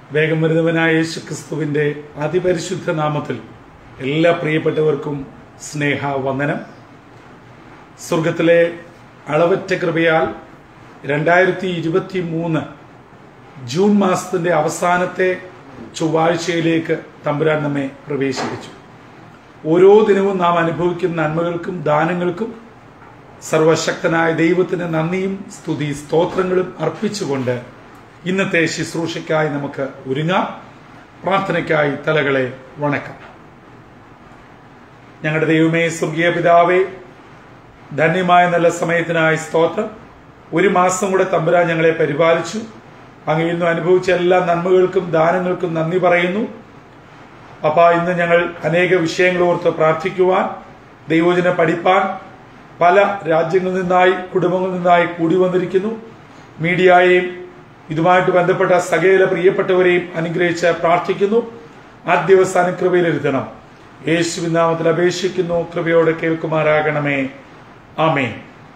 വേഗം വരുന്നവനായ യേശു ക്രിസ്തുവിന്റെ അതിപരിശുദ്ധ നാമത്തിൽ എല്ലാ പ്രിയപ്പെട്ടവർക്കും സ്നേഹ വന്ദനം സ്വർഗത്തിലെ അളവറ്റ കൃപയാൽ രണ്ടായിരത്തി ഇരുപത്തി മൂന്ന് ജൂൺ മാസത്തിന്റെ അവസാനത്തെ ചൊവ്വാഴ്ചയിലേക്ക് തമ്പുരാൻ നമ്മെ പ്രവേശിപ്പിച്ചു ഓരോ ദിനവും നാം അനുഭവിക്കുന്ന നന്മകൾക്കും ദാനങ്ങൾക്കും സർവശക്തനായ ദൈവത്തിന് നന്ദിയും സ്തുതി സ്തോത്രങ്ങളും അർപ്പിച്ചുകൊണ്ട് ഇന്നത്തെ ശുശ്രൂഷയ്ക്കായി നമുക്ക് ഒരുങ്ങാം പ്രാർത്ഥനയ്ക്കായി തലകളെ വണക്കാം ഞങ്ങളുടെ ദൈവമേ സ്വർഗീയ പിതാവേ ധന്യമായ നല്ല സമയത്തിനായി സ്തോത്രം ഒരു മാസം കൂടെ തമ്പുരാൻ ഞങ്ങളെ പരിപാലിച്ചു അങ്ങ് ഇന്ന് അനുഭവിച്ച എല്ലാ നന്മകൾക്കും ദാനങ്ങൾക്കും നന്ദി പറയുന്നു അപ്പ ഇന്ന് ഞങ്ങൾ അനേക വിഷയങ്ങൾ ഓർത്ത് പ്രാർത്ഥിക്കുവാൻ ദൈവജന പഠിപ്പാൻ പല രാജ്യങ്ങളിൽ നിന്നായി കുടുംബങ്ങളിൽ നിന്നായി കൂടി വന്നിരിക്കുന്നു മീഡിയയെയും ഇതുമായിട്ട് ബന്ധപ്പെട്ട സകല പ്രിയപ്പെട്ടവരെയും അനുഗ്രഹിച്ച് പ്രാർത്ഥിക്കുന്നു ആദ്യവസാന കൃപയിലിരുത്തണം യേശുവിൻ നാമത്തിൽ അപേക്ഷിക്കുന്നു കൃപയോടെ കേൾക്കുമാറാകണമേ ആമേ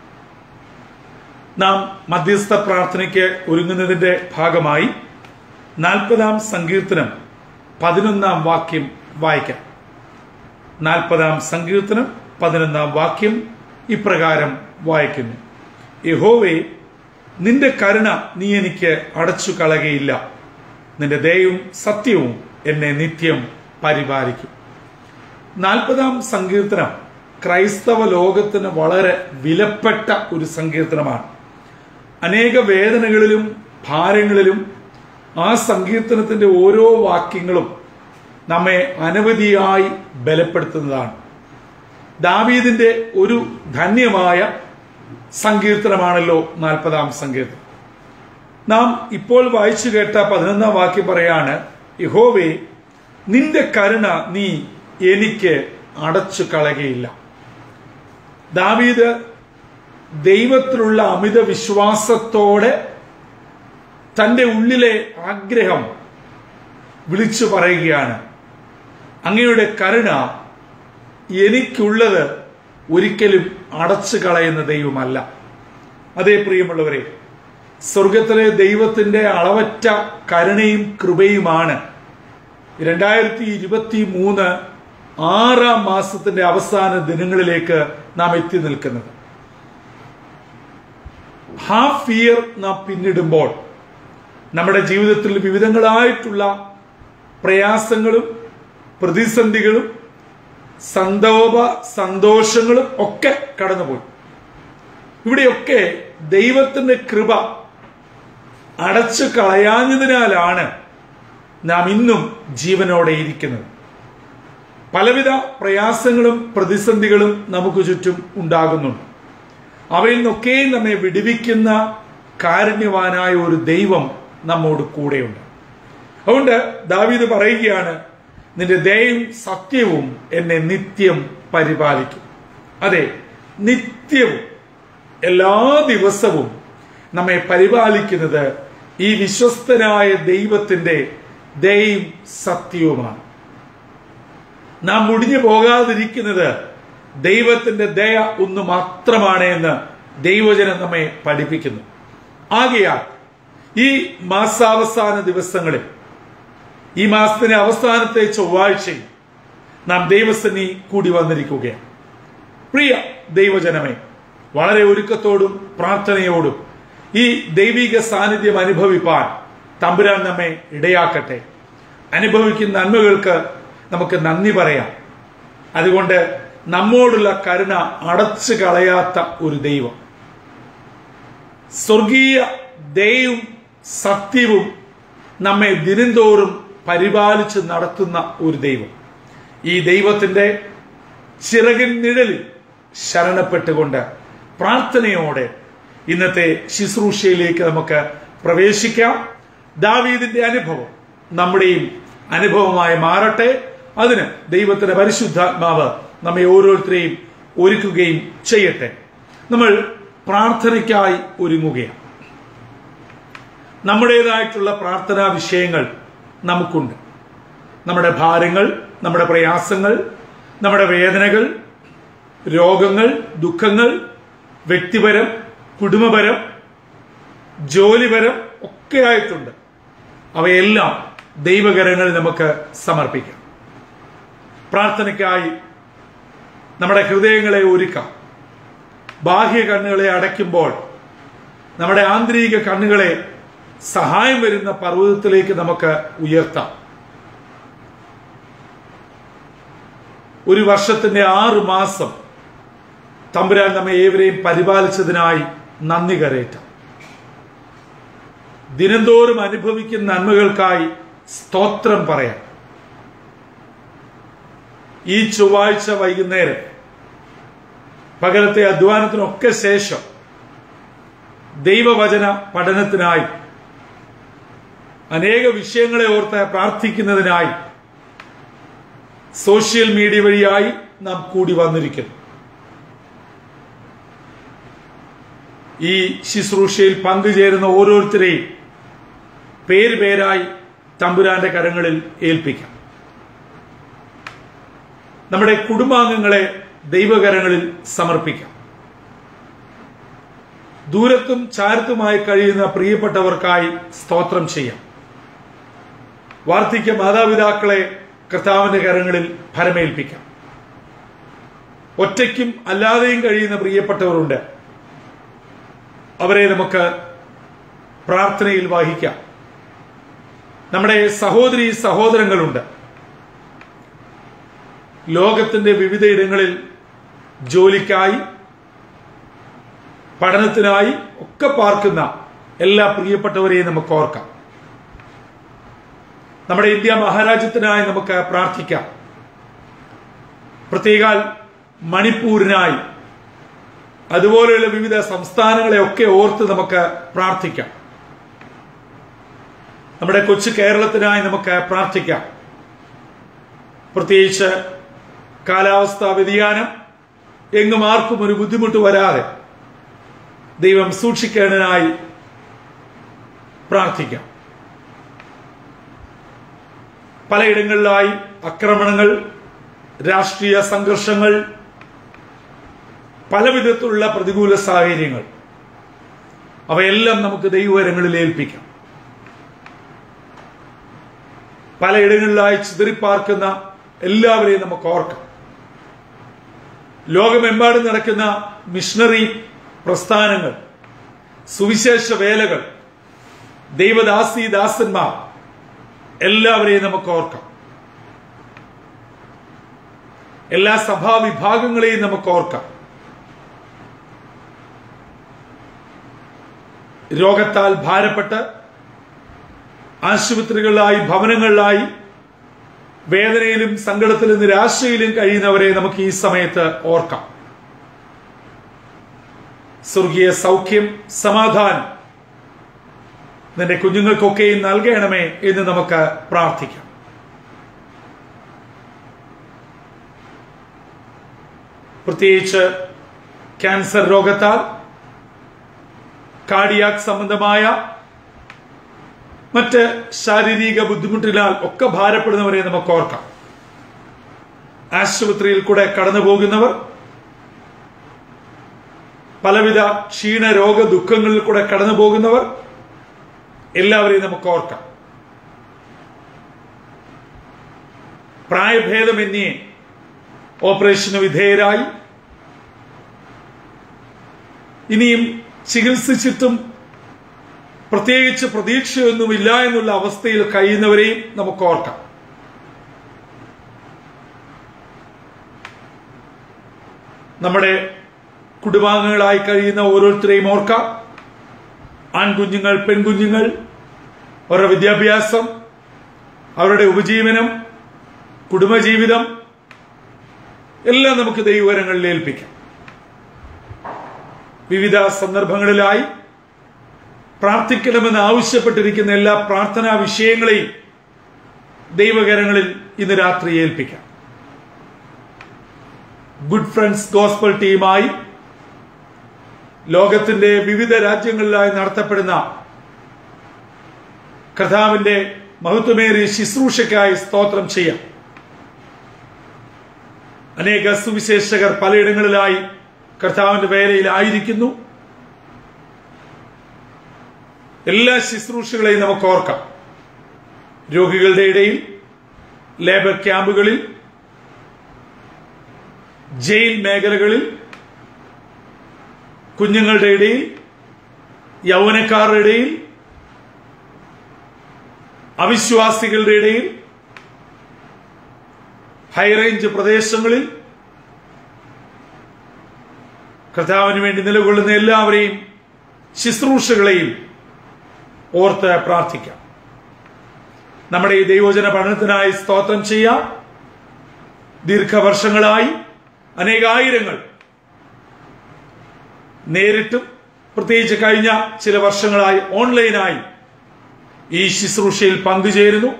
നാം മധ്യസ്ഥ പ്രാർത്ഥനയ്ക്ക് ഒരുങ്ങുന്നതിന്റെ ഭാഗമായി നാൽപ്പതാം സങ്കീർത്തനം പതിനൊന്നാം വാക്യം വായിക്കാം നാൽപ്പതാം സങ്കീർത്തനം പതിനൊന്നാം വാക്യം ഇപ്രകാരം വായിക്കുന്നു യഹോവേ നിന്റെ കരുണ നീ എനിക്ക് അടച്ചു കളകയില്ല നിന്റെ ദയവും സത്യവും എന്നെ നിത്യം പരിപാലിക്കും നാൽപ്പതാം സങ്കീർത്തനം ക്രൈസ്തവ ലോകത്തിന് വളരെ വിലപ്പെട്ട ഒരു സങ്കീർത്തനമാണ് അനേക വേദനകളിലും ഭാരങ്ങളിലും ആ സങ്കീർത്തനത്തിന്റെ ഓരോ വാക്യങ്ങളും നമ്മെ അനവധിയായി ബലപ്പെടുത്തുന്നതാണ് ദാവീദിന്റെ ഒരു ധന്യമായ സങ്കീർത്തനമാണല്ലോ നാൽപ്പതാം സങ്കീർത്തനം നാം ഇപ്പോൾ വായിച്ചു കേട്ട പതിനൊന്നാം വാക്യം പറയാണ് യഹോവേ നിന്റെ കരുണ നീ എനിക്ക് അടച്ചു കളകയില്ല ദാവീദ് ദൈവത്തിലുള്ള അമിത വിശ്വാസത്തോടെ തന്റെ ഉള്ളിലെ ആഗ്രഹം വിളിച്ചു പറയുകയാണ് അങ്ങയുടെ കരുണ എനിക്കുള്ളത് ഒരിക്കലും അടച്ചു കളയുന്ന ദൈവമല്ല അതേ പ്രിയമുള്ളവരെ സ്വർഗത്തിലെ ദൈവത്തിന്റെ അളവറ്റ കരുണയും കൃപയുമാണ് രണ്ടായിരത്തി ഇരുപത്തി മൂന്ന് ആറാം മാസത്തിന്റെ അവസാന ദിനങ്ങളിലേക്ക് നാം എത്തി നിൽക്കുന്നത് ഹാഫ് ഇയർ നാം പിന്നിടുമ്പോൾ നമ്മുടെ ജീവിതത്തിൽ വിവിധങ്ങളായിട്ടുള്ള പ്രയാസങ്ങളും പ്രതിസന്ധികളും സന്തോപ സന്തോഷങ്ങളും ഒക്കെ കടന്നുപോയി ഇവിടെയൊക്കെ ദൈവത്തിന്റെ കൃപ അടച്ചു കളയാഞ്ഞതിനാലാണ് നാം ഇന്നും ജീവനോടെ ഇരിക്കുന്നത് പലവിധ പ്രയാസങ്ങളും പ്രതിസന്ധികളും നമുക്ക് ചുറ്റും ഉണ്ടാകുന്നുണ്ട് അവയിൽ നിന്നൊക്കെയും നമ്മെ വിടുവിക്കുന്ന കാരുണ്യവാനായ ഒരു ദൈവം നമ്മോട് കൂടെയുണ്ട് അതുകൊണ്ട് ദാവീദ് പറയുകയാണ് നിന്റെ ദയയും സത്യവും എന്നെ നിത്യം പരിപാലിക്കും അതെ നിത്യവും എല്ലാ ദിവസവും നമ്മെ പരിപാലിക്കുന്നത് ഈ വിശ്വസ്തനായ ദൈവത്തിന്റെ ദയയും സത്യവുമാണ് നാം മുടിഞ്ഞു പോകാതിരിക്കുന്നത് ദൈവത്തിന്റെ ദയ ഒന്ന് മാത്രമാണ് എന്ന് ദൈവജനം നമ്മെ പഠിപ്പിക്കുന്നു ആകയാൽ ഈ മാസാവസാന ദിവസങ്ങളിൽ ഈ മാസത്തിന്റെ അവസാനത്തെ ചൊവ്വാഴ്ചയിൽ നാം ദൈവസന്നി കൂടി വന്നിരിക്കുകയാണ് പ്രിയ ദൈവജനമേ വളരെ ഒരുക്കത്തോടും പ്രാർത്ഥനയോടും ഈ ദൈവിക സാന്നിധ്യം അനുഭവിപ്പാൻ തമ്പുരാൻ നമ്മെ ഇടയാക്കട്ടെ അനുഭവിക്കുന്ന നന്മകൾക്ക് നമുക്ക് നന്ദി പറയാം അതുകൊണ്ട് നമ്മോടുള്ള കരുണ അടച്ചു കളയാത്ത ഒരു ദൈവം സ്വർഗീയ ദയവും സത്യവും നമ്മെ ദിനംതോറും പരിപാലിച്ച് നടത്തുന്ന ഒരു ദൈവം ഈ ദൈവത്തിന്റെ ചിറകിൻ നിഴലിൽ ശരണപ്പെട്ടുകൊണ്ട് പ്രാർത്ഥനയോടെ ഇന്നത്തെ ശുശ്രൂഷയിലേക്ക് നമുക്ക് പ്രവേശിക്കാം ദാവീദിന്റെ അനുഭവം നമ്മുടെയും അനുഭവമായി മാറട്ടെ അതിന് ദൈവത്തിന്റെ പരിശുദ്ധാത്മാവ് നമ്മെ ഓരോരുത്തരെയും ഒരുക്കുകയും ചെയ്യട്ടെ നമ്മൾ പ്രാർത്ഥനയ്ക്കായി ഒരുങ്ങുകയാണ് നമ്മുടേതായിട്ടുള്ള പ്രാർത്ഥനാ വിഷയങ്ങൾ നമുക്കുണ്ട് നമ്മുടെ ഭാരങ്ങൾ നമ്മുടെ പ്രയാസങ്ങൾ നമ്മുടെ വേദനകൾ രോഗങ്ങൾ ദുഃഖങ്ങൾ വ്യക്തിപരം കുടുംബപരം ജോലിപരം ഒക്കെ ആയിട്ടുണ്ട് അവയെല്ലാം ദൈവകരങ്ങളിൽ നമുക്ക് സമർപ്പിക്കാം പ്രാർത്ഥനയ്ക്കായി നമ്മുടെ ഹൃദയങ്ങളെ ഒരുക്കാം ബാഹ്യ കണ്ണുകളെ അടയ്ക്കുമ്പോൾ നമ്മുടെ ആന്തരിക കണ്ണുകളെ സഹായം വരുന്ന പർവ്വതത്തിലേക്ക് നമുക്ക് ഉയർത്താം ഒരു വർഷത്തിന്റെ ആറ് മാസം തമ്പുരാൻ നമ്മെ ഏവരെയും പരിപാലിച്ചതിനായി നന്ദി കരയറ്റാം ദിനംതോറും അനുഭവിക്കുന്ന നന്മകൾക്കായി സ്തോത്രം പറയാം ഈ ചൊവ്വാഴ്ച വൈകുന്നേരം പകലത്തെ അധ്വാനത്തിനൊക്കെ ശേഷം ദൈവവചന പഠനത്തിനായി അനേക വിഷയങ്ങളെ ഓർത്ത് പ്രാർത്ഥിക്കുന്നതിനായി സോഷ്യൽ മീഡിയ വഴിയായി നാം കൂടി വന്നിരിക്കുന്നു ഈ ശുശ്രൂഷയിൽ പങ്കുചേരുന്ന ഓരോരുത്തരെയും പേര് പേരായി തമ്പുരാന്റെ കരങ്ങളിൽ ഏൽപ്പിക്കാം നമ്മുടെ കുടുംബാംഗങ്ങളെ ദൈവകരങ്ങളിൽ സമർപ്പിക്കാം ദൂരത്തും ചാരത്തുമായി കഴിയുന്ന പ്രിയപ്പെട്ടവർക്കായി സ്തോത്രം ചെയ്യാം വാർദ്ധക്യ മാതാപിതാക്കളെ കർത്താവിന്റെ കരങ്ങളിൽ ഫലമേൽപ്പിക്കാം ഒറ്റയ്ക്കും അല്ലാതെയും കഴിയുന്ന പ്രിയപ്പെട്ടവരുണ്ട് അവരെ നമുക്ക് പ്രാർത്ഥനയിൽ വഹിക്കാം നമ്മുടെ സഹോദരി സഹോദരങ്ങളുണ്ട് ലോകത്തിന്റെ വിവിധ ഇടങ്ങളിൽ ജോലിക്കായി പഠനത്തിനായി ഒക്കെ പാർക്കുന്ന എല്ലാ പ്രിയപ്പെട്ടവരെയും നമുക്ക് ഓർക്കാം നമ്മുടെ ഇന്ത്യ മഹാരാജ്യത്തിനായി നമുക്ക് പ്രാർത്ഥിക്കാം പ്രത്യേകാൽ മണിപ്പൂരിനായി അതുപോലെയുള്ള വിവിധ സംസ്ഥാനങ്ങളെ ഒക്കെ ഓർത്ത് നമുക്ക് പ്രാർത്ഥിക്കാം നമ്മുടെ കൊച്ചു കേരളത്തിനായി നമുക്ക് പ്രാർത്ഥിക്കാം പ്രത്യേകിച്ച് കാലാവസ്ഥാ വ്യതിയാനം എങ്ങും ആർക്കും ഒരു ബുദ്ധിമുട്ട് വരാതെ ദൈവം സൂക്ഷിക്കേണ്ടതിനായി പ്രാർത്ഥിക്കാം പലയിടങ്ങളിലായി ആക്രമണങ്ങൾ രാഷ്ട്രീയ സംഘർഷങ്ങൾ പല വിധത്തിലുള്ള പ്രതികൂല സാഹചര്യങ്ങൾ അവയെല്ലാം നമുക്ക് ദൈവകരങ്ങളിൽ ഏൽപ്പിക്കാം പലയിടങ്ങളിലായി ചിതറിപ്പാർക്കുന്ന എല്ലാവരെയും നമുക്ക് ഓർക്കാം ലോകമെമ്പാടും നടക്കുന്ന മിഷണറി പ്രസ്ഥാനങ്ങൾ സുവിശേഷ വേലകൾ ദൈവദാസി ദാസന്മാർ എല്ലാവരെയും നമുക്ക് ഓർക്കാം എല്ലാ സഭാ വിഭാഗങ്ങളെയും നമുക്ക് ഓർക്കാം രോഗത്താൽ ഭാരപ്പെട്ട് ആശുപത്രികളിലായി ഭവനങ്ങളിലായി വേദനയിലും സങ്കടത്തിലും നിരാശയിലും കഴിയുന്നവരെ നമുക്ക് ഈ സമയത്ത് ഓർക്കാം സ്വർഗീയ സൗഖ്യം സമാധാനം നിന്റെ കുഞ്ഞുങ്ങൾക്കൊക്കെയും നൽകണമേ എന്ന് നമുക്ക് പ്രാർത്ഥിക്കാം പ്രത്യേകിച്ച് ക്യാൻസർ രോഗത്താൽ കാർഡിയാക് സംബന്ധമായ മറ്റ് ശാരീരിക ബുദ്ധിമുട്ടിനാൽ ഒക്കെ ഭാരപ്പെടുന്നവരെ നമുക്ക് ഓർക്കാം ആശുപത്രിയിൽ കൂടെ കടന്നു പോകുന്നവർ പലവിധ ക്ഷീണ രോഗ ദുഃഖങ്ങളിൽ കൂടെ കടന്നു പോകുന്നവർ എല്ലാവരെയും നമുക്ക് ഓർക്കാം പ്രായഭേദമന്യേ ഓപ്പറേഷന് വിധേയരായി ഇനിയും ചികിത്സിച്ചിട്ടും പ്രത്യേകിച്ച് പ്രതീക്ഷയൊന്നുമില്ല എന്നുള്ള അവസ്ഥയിൽ കഴിയുന്നവരെയും നമുക്ക് ഓർക്കാം നമ്മുടെ കുടുംബാംഗങ്ങളായി കഴിയുന്ന ഓരോരുത്തരെയും ഓർക്കാം ആൺകുഞ്ഞുങ്ങൾ പെൺകുഞ്ഞുങ്ങൾ അവരുടെ വിദ്യാഭ്യാസം അവരുടെ ഉപജീവനം കുടുംബജീവിതം എല്ലാം നമുക്ക് ദൈവകരങ്ങളിൽ ഏൽപ്പിക്കാം വിവിധ സന്ദർഭങ്ങളിലായി പ്രാർത്ഥിക്കണമെന്ന് ആവശ്യപ്പെട്ടിരിക്കുന്ന എല്ലാ പ്രാർത്ഥനാ വിഷയങ്ങളെയും ദൈവകരങ്ങളിൽ ഇന്ന് രാത്രി ഏൽപ്പിക്കാം ഗുഡ് ഫ്രണ്ട്സ് ഗോസ്പൽ ടീമായി ലോകത്തിന്റെ വിവിധ രാജ്യങ്ങളിലായി നടത്തപ്പെടുന്ന കഥാവിന്റെ മഹത്വമേറിയ ശുശ്രൂഷയ്ക്കായി സ്തോത്രം ചെയ്യാം അനേക സുവിശേഷകർ പലയിടങ്ങളിലായി കർത്താവിന്റെ വേലയിലായിരിക്കുന്നു എല്ലാ ശുശ്രൂഷകളെയും നമുക്ക് ഓർക്കാം രോഗികളുടെ ഇടയിൽ ലേബർ ക്യാമ്പുകളിൽ ജയിൽ മേഖലകളിൽ കുഞ്ഞുങ്ങളുടെ ഇടയിൽ യൗവനക്കാരുടെ ഇടയിൽ അവിശ്വാസികളുടെ ഇടയിൽ ഹൈറേഞ്ച് പ്രദേശങ്ങളിൽ കർത്താവിന് വേണ്ടി നിലകൊള്ളുന്ന എല്ലാവരെയും ശുശ്രൂഷകളെയും ഓർത്ത് പ്രാർത്ഥിക്കാം നമ്മുടെ ഈ ദൈവജന പഠനത്തിനായി സ്തോത്രം ചെയ്യാം ദീർഘവർഷങ്ങളായി അനേകായിരങ്ങൾ നേരിട്ടും പ്രത്യേകിച്ച് കഴിഞ്ഞ ചില വർഷങ്ങളായി ഓൺലൈനായി ഈ ശുശ്രൂഷയിൽ പങ്കുചേരുന്നു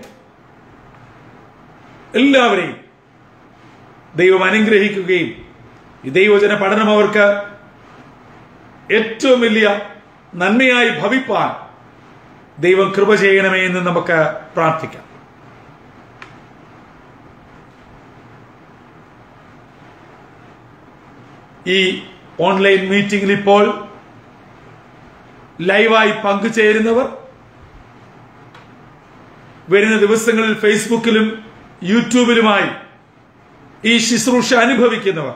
എല്ലാവരെയും ദൈവം അനുഗ്രഹിക്കുകയും ഈ ദൈവജന പഠനം അവർക്ക് ഏറ്റവും വലിയ നന്മയായി ഭവിപ്പാൻ ദൈവം കൃപ ചെയ്യണമേ എന്ന് നമുക്ക് പ്രാർത്ഥിക്കാം ഈ ഓൺലൈൻ മീറ്റിംഗിൽ ഇപ്പോൾ ലൈവായി പങ്കുചേരുന്നവർ വരുന്ന ദിവസങ്ങളിൽ ഫേസ്ബുക്കിലും യൂട്യൂബിലുമായി ഈ ശുശ്രൂഷ അനുഭവിക്കുന്നവർ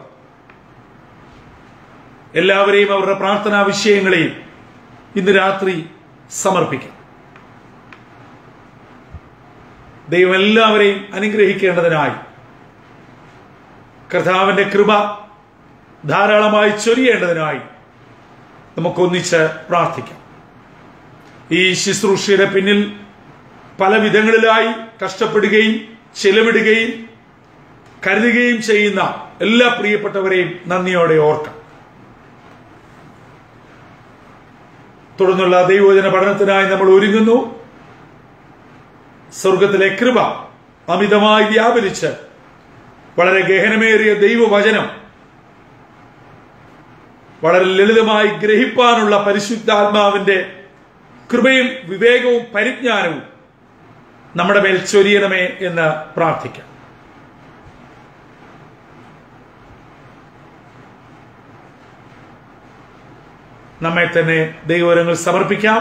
എല്ലാവരെയും അവരുടെ പ്രാർത്ഥനാ വിഷയങ്ങളെയും ഇന്ന് രാത്രി സമർപ്പിക്കാം ദൈവം എല്ലാവരെയും അനുഗ്രഹിക്കേണ്ടതിനായി കർത്താവിന്റെ കൃപ ധാരാളമായി ചൊരിയേണ്ടതിനായി നമുക്കൊന്നിച്ച് പ്രാർത്ഥിക്കാം ഈ ശുശ്രൂഷയുടെ പിന്നിൽ പല വിധങ്ങളിലായി കഷ്ടപ്പെടുകയും ചെലവിടുകയും കരുതുകയും ചെയ്യുന്ന എല്ലാ പ്രിയപ്പെട്ടവരെയും നന്ദിയോടെ ഓർക്കാം തുടർന്നുള്ള ദൈവോചന പഠനത്തിനായി നമ്മൾ ഒരുങ്ങുന്നു സ്വർഗത്തിലെ കൃപ അമിതമായി വ്യാപരിച്ച് വളരെ ഗഹനമേറിയ ദൈവവചനം വളരെ ലളിതമായി ഗ്രഹിപ്പാനുള്ള പരിശുദ്ധാത്മാവിന്റെ കൃപയും വിവേകവും പരിജ്ഞാനവും നമ്മുടെ മേൽ ചൊരിയണമേ എന്ന് പ്രാർത്ഥിക്കാം നമ്മെ തന്നെ ദൈവവരങ്ങൾ സമർപ്പിക്കാം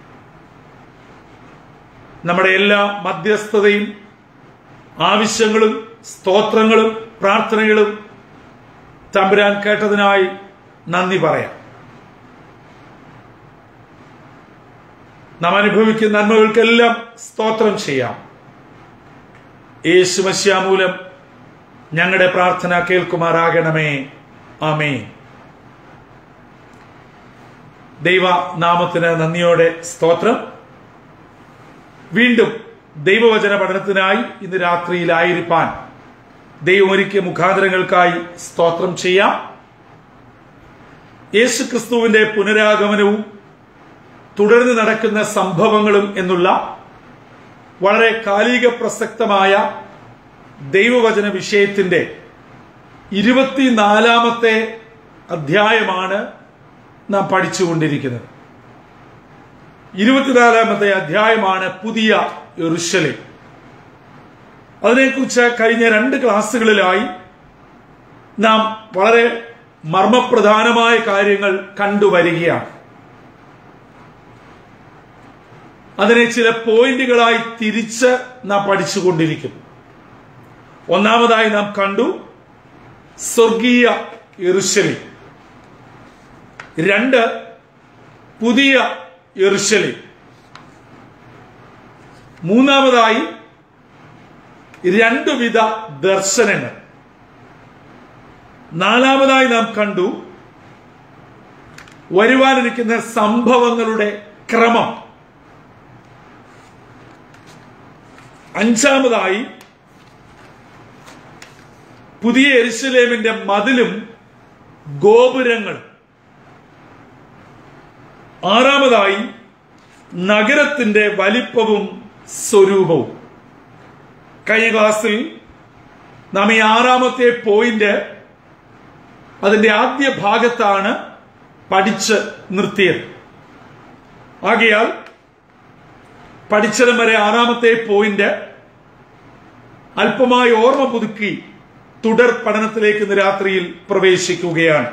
നമ്മുടെ എല്ലാ മധ്യസ്ഥതയും ആവശ്യങ്ങളും സ്തോത്രങ്ങളും പ്രാർത്ഥനകളും തമ്പുരാൻ കേട്ടതിനായി നന്ദി പറയാം നാം അനുഭവിക്കുന്ന നന്മകൾക്കെല്ലാം സ്തോത്രം ചെയ്യാം യേശുമശ്യാമൂലം ഞങ്ങളുടെ പ്രാർത്ഥന കേൾക്കുമാറാകണമേ ആമേ ദൈവ നാമത്തിന് നന്ദിയോടെ സ്തോത്രം വീണ്ടും ദൈവവചന പഠനത്തിനായി ഇന്ന് രാത്രിയിലായിരിക്കാൻ ദൈവമൊരുക്കിയ മുഖാന്തരങ്ങൾക്കായി സ്തോത്രം ചെയ്യാം യേശു ക്രിസ്തുവിന്റെ പുനരാഗമനവും തുടർന്ന് നടക്കുന്ന സംഭവങ്ങളും എന്നുള്ള വളരെ കാലിക പ്രസക്തമായ ദൈവവചന വിഷയത്തിന്റെ ഇരുപത്തിനാലാമത്തെ അധ്യായമാണ് നാം പഠിച്ചുകൊണ്ടിരിക്കുന്നത് ഇരുപത്തിനാലാമത്തെ അധ്യായമാണ് പുതിയ യെറുശലേം അതിനെക്കുറിച്ച് കഴിഞ്ഞ രണ്ട് ക്ലാസ്സുകളിലായി നാം വളരെ മർമ്മപ്രധാനമായ കാര്യങ്ങൾ കണ്ടുവരികയാണ് അതിനെ ചില പോയിന്റുകളായി തിരിച്ച് നാം പഠിച്ചുകൊണ്ടിരിക്കുന്നു ഒന്നാമതായി നാം കണ്ടു സ്വർഗീയ യെറുശലേം രണ്ട് പുതിയ യെറുശലേം മൂന്നാമതായി രണ്ടുവിധ ദർശനങ്ങൾ നാലാമതായി നാം കണ്ടു വരുവാനിരിക്കുന്ന സംഭവങ്ങളുടെ ക്രമം അഞ്ചാമതായി പുതിയ എരുസലേമിന്റെ മതിലും ഗോപുരങ്ങളും ആറാമതായി നഗരത്തിന്റെ വലിപ്പവും സ്വരൂപവും കഴിഞ്ഞ ക്ലാസ്സിൽ നാം ഈ ആറാമത്തെ പോയിന്റ് അതിന്റെ ആദ്യ ഭാഗത്താണ് പഠിച്ച് നിർത്തിയത് ആകയാൽ പഠിച്ചതും വരെ ആറാമത്തെ പോയിന്റ് അല്പമായി ഓർമ്മ പുതുക്കി തുടർ പഠനത്തിലേക്ക് ഇന്ന് രാത്രിയിൽ പ്രവേശിക്കുകയാണ്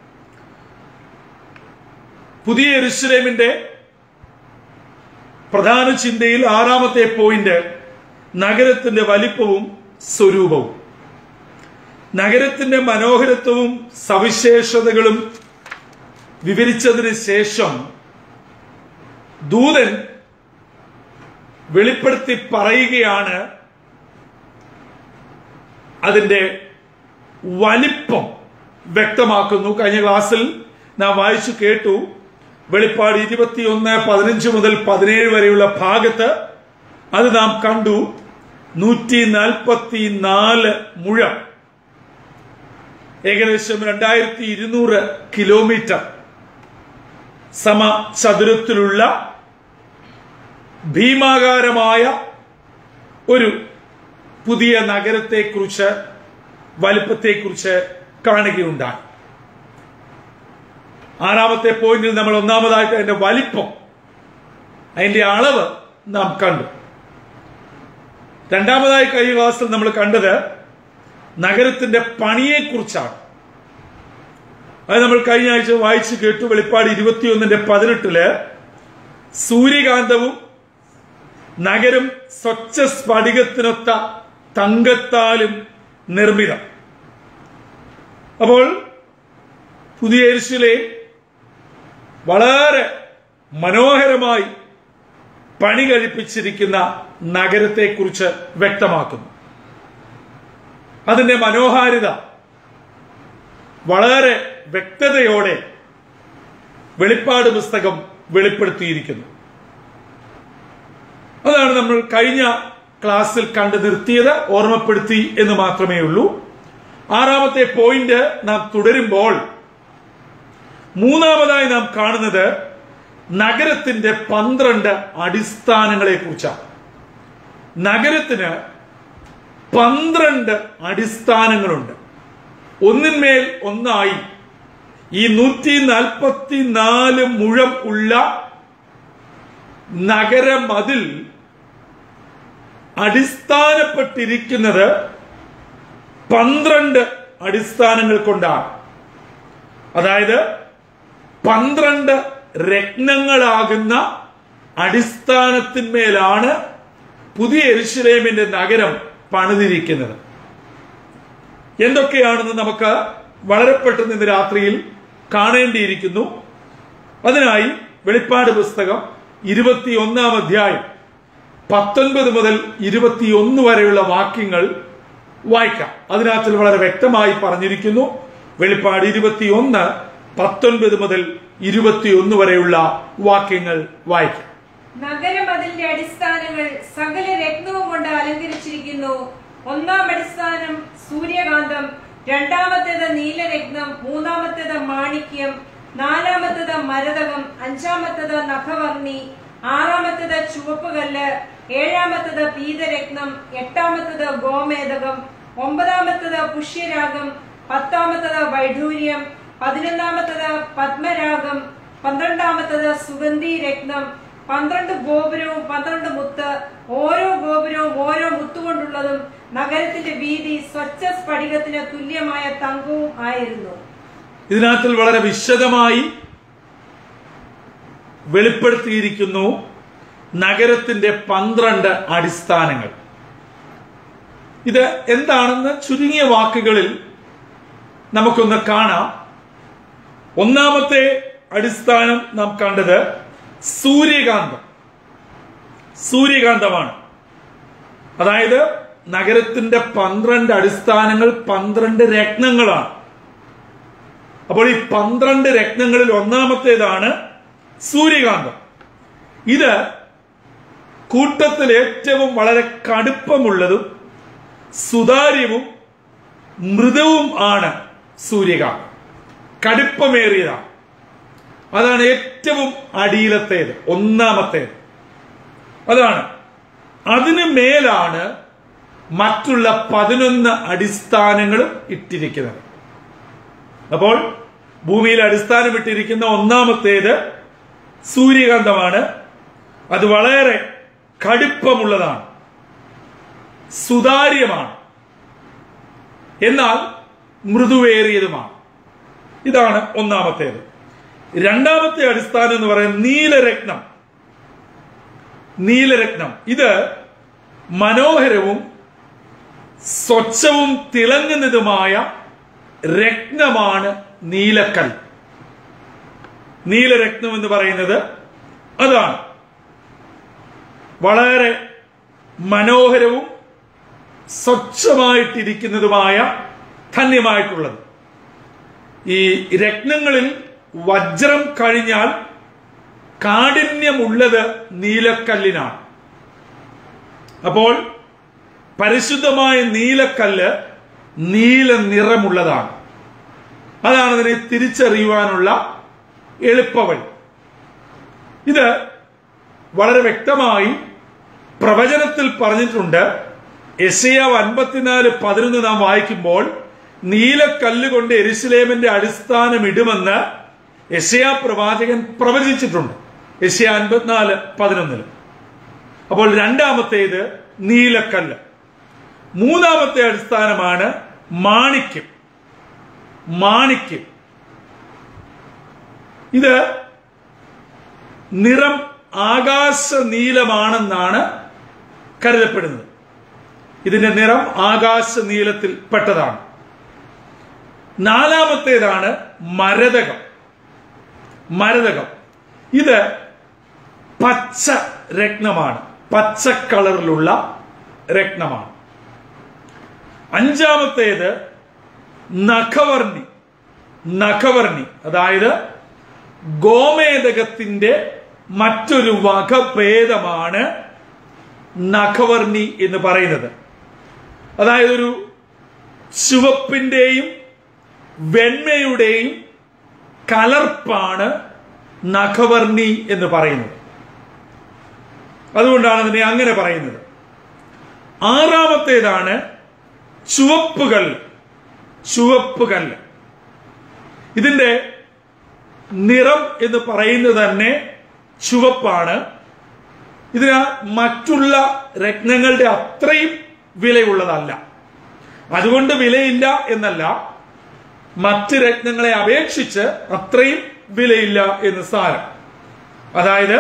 പുതിയ എരുസലേമിന്റെ പ്രധാന ചിന്തയിൽ ആറാമത്തെ പോയിന്റ് നഗരത്തിന്റെ വലിപ്പവും സ്വരൂപവും നഗരത്തിന്റെ മനോഹരത്വവും സവിശേഷതകളും വിവരിച്ചതിന് ശേഷം ദൂതൻ വെളിപ്പെടുത്തി പറയുകയാണ് അതിന്റെ വലിപ്പം വ്യക്തമാക്കുന്നു കഴിഞ്ഞ ക്ലാസ്സിൽ നാം വായിച്ചു കേട്ടു വെളിപ്പാട് ഇരുപത്തിയൊന്ന് പതിനഞ്ച് മുതൽ പതിനേഴ് വരെയുള്ള ഭാഗത്ത് അത് നാം കണ്ടു നൂറ്റി നാൽപ്പത്തി നാല് മുഴം ഏകദേശം രണ്ടായിരത്തി ഇരുന്നൂറ് കിലോമീറ്റർ സമചതുരത്തിലുള്ള ഭീമാകാരമായ ഒരു പുതിയ നഗരത്തെക്കുറിച്ച് വലിപ്പത്തെക്കുറിച്ച് കാണുകയുണ്ടായി ആറാമത്തെ പോയിന്റിൽ നമ്മൾ ഒന്നാമതായിട്ട് അതിന്റെ വലിപ്പം അതിന്റെ അളവ് നാം കണ്ടു രണ്ടാമതായി കഴിഞ്ഞ ക്ലാസ്സിൽ നമ്മൾ കണ്ടത് നഗരത്തിന്റെ പണിയെക്കുറിച്ചാണ് അത് നമ്മൾ കഴിഞ്ഞ ആഴ്ച വായിച്ചു കേട്ടു വെളിപ്പാട് ഇരുപത്തിയൊന്നിന്റെ പതിനെട്ടില് സൂര്യകാന്തവും നഗരം സ്വച്ഛ സ്ഫടികത്തിനൊത്ത തങ്കത്താലും നിർമ്മിതം അപ്പോൾ പുതിയ എരിശിലെ വളരെ മനോഹരമായി പണി കഴിപ്പിച്ചിരിക്കുന്ന നഗരത്തെക്കുറിച്ച് വ്യക്തമാക്കുന്നു അതിന്റെ മനോഹാരിത വളരെ വ്യക്തതയോടെ വെളിപ്പാട് പുസ്തകം വെളിപ്പെടുത്തിയിരിക്കുന്നു അതാണ് നമ്മൾ കഴിഞ്ഞ ക്ലാസ്സിൽ കണ്ടു നിർത്തിയത് ഓർമ്മപ്പെടുത്തി എന്ന് മാത്രമേ ഉള്ളൂ ആറാമത്തെ പോയിന്റ് നാം തുടരുമ്പോൾ മൂന്നാമതായി നാം കാണുന്നത് നഗരത്തിന്റെ പന്ത്രണ്ട് അടിസ്ഥാനങ്ങളെ കുറിച്ചാണ് നഗരത്തിന് പന്ത്രണ്ട് അടിസ്ഥാനങ്ങളുണ്ട് ഒന്നിന്മേൽ ഒന്നായി ഈ നൂറ്റി നാൽപ്പത്തി നാല് മുഴം ഉള്ള നഗരമതിൽ അടിസ്ഥാനപ്പെട്ടിരിക്കുന്നത് പന്ത്രണ്ട് അടിസ്ഥാനങ്ങൾ കൊണ്ടാണ് അതായത് പന്ത്രണ്ട് രത്നങ്ങളാകുന്ന അടിസ്ഥാനത്തിന്മേലാണ് പുതിയ എരുശലേമിന്റെ നഗരം പണിതിരിക്കുന്നത് എന്തൊക്കെയാണെന്ന് നമുക്ക് വളരെ പെട്ടെന്ന് ഇന്ന് രാത്രിയിൽ കാണേണ്ടിയിരിക്കുന്നു അതിനായി വെളിപ്പാട് പുസ്തകം ഇരുപത്തിയൊന്നാം അധ്യായം പത്തൊൻപത് മുതൽ ഇരുപത്തിയൊന്ന് വരെയുള്ള വാക്യങ്ങൾ വായിക്കാം അതിനകത്തിൽ വളരെ വ്യക്തമായി പറഞ്ഞിരിക്കുന്നു വെളിപ്പാട് ഇരുപത്തിയൊന്ന് പത്തൊൻപത് മുതൽ ഇരുപത്തിയൊന്ന് വരെയുള്ള വാക്യങ്ങൾ വായിക്കാം നഗരമതിലിന്റെ അടിസ്ഥാനങ്ങൾ സകല രത്നവും കൊണ്ട് അലങ്കരിച്ചിരിക്കുന്നു ഒന്നാം അടിസ്ഥാനം സൂര്യകാന്തം രണ്ടാമത്തേത് നീലരത്നം മൂന്നാമത്തേത് മാണിക്യം നാലാമത്തേത് മരതകം അഞ്ചാമത്തേത് നഖവർണി ആറാമത്തേത് ചുവപ്പുകല്ല് ഏഴാമത്തേത് പീതരത്നം എട്ടാമത്തേത് ഗോമേതകം ഒമ്പതാമത്തേത് പുഷ്യരാഗം പത്താമത്തേത് വൈഢൂര്യം പതിനൊന്നാമത്തേത് പത്മരാഗം പന്ത്രണ്ടാമത്തേത് സുഗന്ധി രത്നം പന്ത്രണ്ട് ഗോപുരവും പന്ത്രണ്ട് മുത്ത് ഓരോ ഗോപുരവും ഓരോ മുത്തുകൊണ്ടുള്ളതും നഗരത്തിന്റെ വീതി സ്വച്ഛ സ്ഫടികത്തിന് തുല്യമായ തങ്കവും ആയിരുന്നു ഇതിനകത്തിൽ വളരെ വിശദമായി വെളിപ്പെടുത്തിയിരിക്കുന്നു നഗരത്തിന്റെ പന്ത്രണ്ട് അടിസ്ഥാനങ്ങൾ ഇത് എന്താണെന്ന് ചുരുങ്ങിയ വാക്കുകളിൽ നമുക്കൊന്ന് കാണാം ഒന്നാമത്തെ അടിസ്ഥാനം നാം കണ്ടത് സൂര്യകാന്തം സൂര്യകാന്തമാണ് അതായത് നഗരത്തിന്റെ പന്ത്രണ്ട് അടിസ്ഥാനങ്ങൾ പന്ത്രണ്ട് രത്നങ്ങളാണ് അപ്പോൾ ഈ പന്ത്രണ്ട് രത്നങ്ങളിൽ ഒന്നാമത്തേതാണ് സൂര്യകാന്തം ഇത് കൂട്ടത്തിൽ ഏറ്റവും വളരെ കടുപ്പമുള്ളതും സുതാര്യവും മൃദുവും ആണ് സൂര്യകാന്തം കടുപ്പമേറിയതാണ് അതാണ് ഏറ്റവും അടിയിലത്തേത് ഒന്നാമത്തേത് അതാണ് അതിന് മേലാണ് മറ്റുള്ള പതിനൊന്ന് അടിസ്ഥാനങ്ങളും ഇട്ടിരിക്കുന്നത് അപ്പോൾ ഭൂമിയിൽ അടിസ്ഥാനമിട്ടിരിക്കുന്ന ഒന്നാമത്തേത് സൂര്യകാന്തമാണ് അത് വളരെ കടുപ്പമുള്ളതാണ് സുതാര്യമാണ് എന്നാൽ മൃദുവേറിയതുമാണ് ഇതാണ് ഒന്നാമത്തേത് രണ്ടാമത്തെ അടിസ്ഥാനം എന്ന് പറയുന്നത് നീലരത്നം നീലരത്നം ഇത് മനോഹരവും സ്വച്ഛവും തിളങ്ങുന്നതുമായ രത്നമാണ് നീലക്കൽ നീലരത്നം എന്ന് പറയുന്നത് അതാണ് വളരെ മനോഹരവും സ്വച്ഛമായിട്ടിരിക്കുന്നതുമായ ധന്യമായിട്ടുള്ളത് ഈ രത്നങ്ങളിൽ വജ്രം കഴിഞ്ഞാൽ കാഠിന്യമുള്ളത് നീലക്കല്ലിനാണ് അപ്പോൾ പരിശുദ്ധമായ നീലക്കല്ല് നീല നിറമുള്ളതാണ് അതാണ് അതിനെ തിരിച്ചറിയുവാനുള്ള എളുപ്പവഴി ഇത് വളരെ വ്യക്തമായി പ്രവചനത്തിൽ പറഞ്ഞിട്ടുണ്ട് യശയാവ് അൻപത്തിനാല് പതിനൊന്ന് നാം വായിക്കുമ്പോൾ നീലക്കല്ല് കൊണ്ട് എരുസലേമിന്റെ അടിസ്ഥാനം ഇടുമെന്ന് യശയാ പ്രവാചകൻ പ്രവചിച്ചിട്ടുണ്ട് യശയ അൻപത്തിനാല് പതിനൊന്നിൽ അപ്പോൾ രണ്ടാമത്തേത് നീലക്കല്ല് മൂന്നാമത്തെ അടിസ്ഥാനമാണ് മാണിക്യം മാണിക്യം ഇത് നിറം ആകാശ നീലമാണെന്നാണ് കരുതപ്പെടുന്നത് ഇതിന്റെ നിറം ആകാശ നീലത്തിൽ പെട്ടതാണ് നാലാമത്തേതാണ് മരതകം മരതകം ഇത് പച്ച രത്നമാണ് പച്ച കളറിലുള്ള രത്നമാണ് അഞ്ചാമത്തേത് നഖവർണി നഖവർണി അതായത് ഗോമേതകത്തിന്റെ മറ്റൊരു വകഭേദമാണ് നഖവർണി എന്ന് പറയുന്നത് അതായത് ഒരു ചുവപ്പിന്റെയും വെണ്മയുടെയും കലർപ്പാണ് നഖവർണി എന്ന് പറയുന്നത് അതുകൊണ്ടാണ് അതിനെ അങ്ങനെ പറയുന്നത് ആറാമത്തേതാണ് ചുവപ്പുകൾ ചുവപ്പുകൾ ഇതിന്റെ നിറം എന്ന് പറയുന്നത് തന്നെ ചുവപ്പാണ് ഇതിന് മറ്റുള്ള രത്നങ്ങളുടെ അത്രയും വിലയുള്ളതല്ല അതുകൊണ്ട് വിലയില്ല എന്നല്ല മറ്റ് രത്നങ്ങളെ അപേക്ഷിച്ച് അത്രയും വിലയില്ല എന്ന് സാരം അതായത്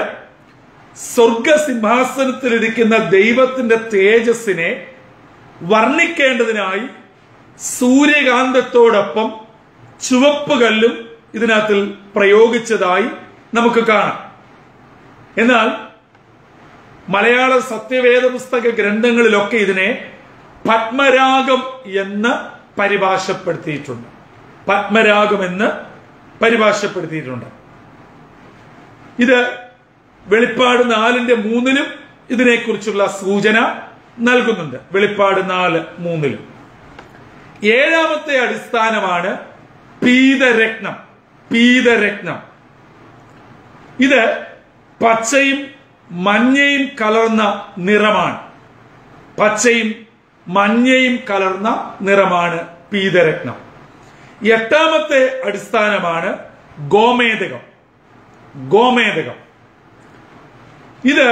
സ്വർഗസിംഹാസനത്തിലിരിക്കുന്ന ദൈവത്തിന്റെ തേജസ്സിനെ വർണ്ണിക്കേണ്ടതിനായി സൂര്യകാന്തത്തോടൊപ്പം ചുവപ്പ് കല്ലും ഇതിനകത്തിൽ പ്രയോഗിച്ചതായി നമുക്ക് കാണാം എന്നാൽ മലയാള സത്യവേദ പുസ്തക ഗ്രന്ഥങ്ങളിലൊക്കെ ഇതിനെ പത്മരാഗം എന്ന് പരിഭാഷപ്പെടുത്തിയിട്ടുണ്ട് പത്മരാഗം എന്ന് പരിഭാഷപ്പെടുത്തിയിട്ടുണ്ട് ഇത് വെളിപ്പാട് നാലിന്റെ മൂന്നിലും ഇതിനെക്കുറിച്ചുള്ള സൂചന നൽകുന്നുണ്ട് വെളിപ്പാട് നാല് മൂന്നിലും ഏഴാമത്തെ അടിസ്ഥാനമാണ് പീതരത്നം പീതരത്നം ഇത് പച്ചയും മഞ്ഞയും കലർന്ന നിറമാണ് പച്ചയും മഞ്ഞയും കലർന്ന നിറമാണ് പീതരത്നം എട്ടാമത്തെ അടിസ്ഥാനമാണ് ഗോമേതകം ഗോമേതകം ഇത്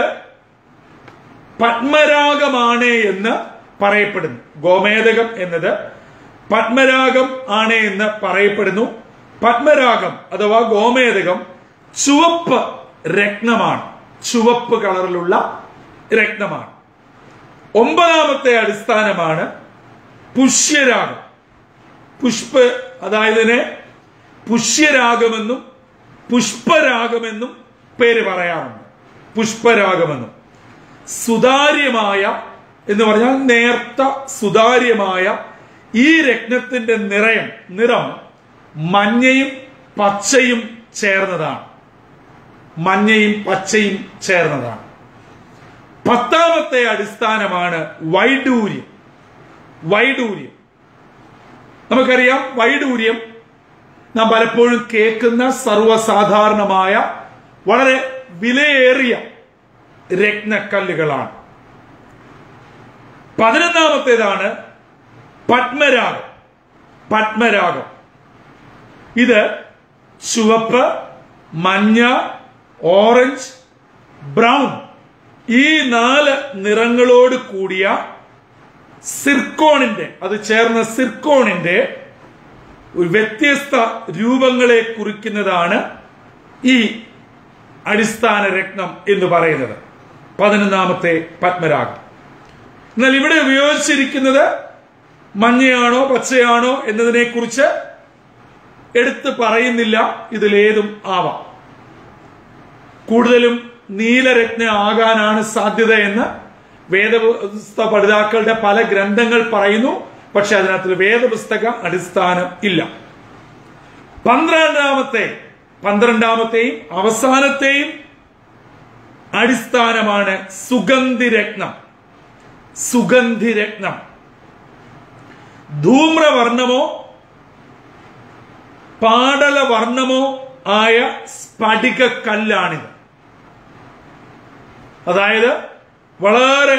പത്മരാഗമാണ് എന്ന് പറയപ്പെടുന്നു ഗോമേതകം എന്നത് പത്മരാഗം ആണ് എന്ന് പറയപ്പെടുന്നു പത്മരാഗം അഥവാ ഗോമേതകം ചുവപ്പ് രത്നമാണ് ചുവപ്പ് കളറിലുള്ള രത്നമാണ് ഒമ്പതാമത്തെ അടിസ്ഥാനമാണ് പുഷ്യരാഗം പുഷ്പ അതായത് ഇതിനെ പുഷ്യരാഗമെന്നും പുഷ്പരാഗമെന്നും പേര് പറയാറുണ്ട് പുഷ്പരാഗമെന്നും സുതാര്യമായ എന്ന് പറഞ്ഞാൽ നേർത്ത സുതാര്യമായ ഈ രത്നത്തിന്റെ നിറയം നിറം മഞ്ഞയും പച്ചയും ചേർന്നതാണ് മഞ്ഞയും പച്ചയും ചേർന്നതാണ് പത്താമത്തെ അടിസ്ഥാനമാണ് വൈഡൂര്യം വൈഡൂര്യം നമുക്കറിയാം വൈഡൂര്യം നാം പലപ്പോഴും കേൾക്കുന്ന സർവ്വസാധാരണമായ വളരെ വിലയേറിയ രത്നക്കല്ലുകളാണ് പതിനൊന്നാമത്തേതാണ് പത്മരാഗം പത്മരാഗം ഇത് ചുവപ്പ് മഞ്ഞ ഓറഞ്ച് ബ്രൗൺ ഈ നാല് നിറങ്ങളോട് കൂടിയ സിർക്കോണിന്റെ അത് ചേർന്ന സിർക്കോണിന്റെ ഒരു വ്യത്യസ്ത രൂപങ്ങളെ കുറിക്കുന്നതാണ് ഈ അടിസ്ഥാന രത്നം എന്ന് പറയുന്നത് പതിനൊന്നാമത്തെ പത്മരാഗം എന്നാൽ ഇവിടെ ഉപയോഗിച്ചിരിക്കുന്നത് മഞ്ഞയാണോ പച്ചയാണോ എന്നതിനെ കുറിച്ച് എടുത്ത് പറയുന്നില്ല ഇതിലേതും ആവാം കൂടുതലും നീലരത്ന ആകാനാണ് സാധ്യത എന്ന് വേദപുസ്തക പഠിതാക്കളുടെ പല ഗ്രന്ഥങ്ങൾ പറയുന്നു പക്ഷെ അതിനകത്ത് വേദപുസ്തക അടിസ്ഥാനം ഇല്ല പന്ത്രണ്ടാമത്തെ പന്ത്രണ്ടാമത്തെയും അവസാനത്തെയും അടിസ്ഥാനമാണ് സുഗന്ധിരത്നം സുഗന്ധിരത്നം ധൂമ്രവർണ്ണമോ പാടലവർണ്ണമോ ആയ സ്ഫടിക കല്ലാണിത് അതായത് വളരെ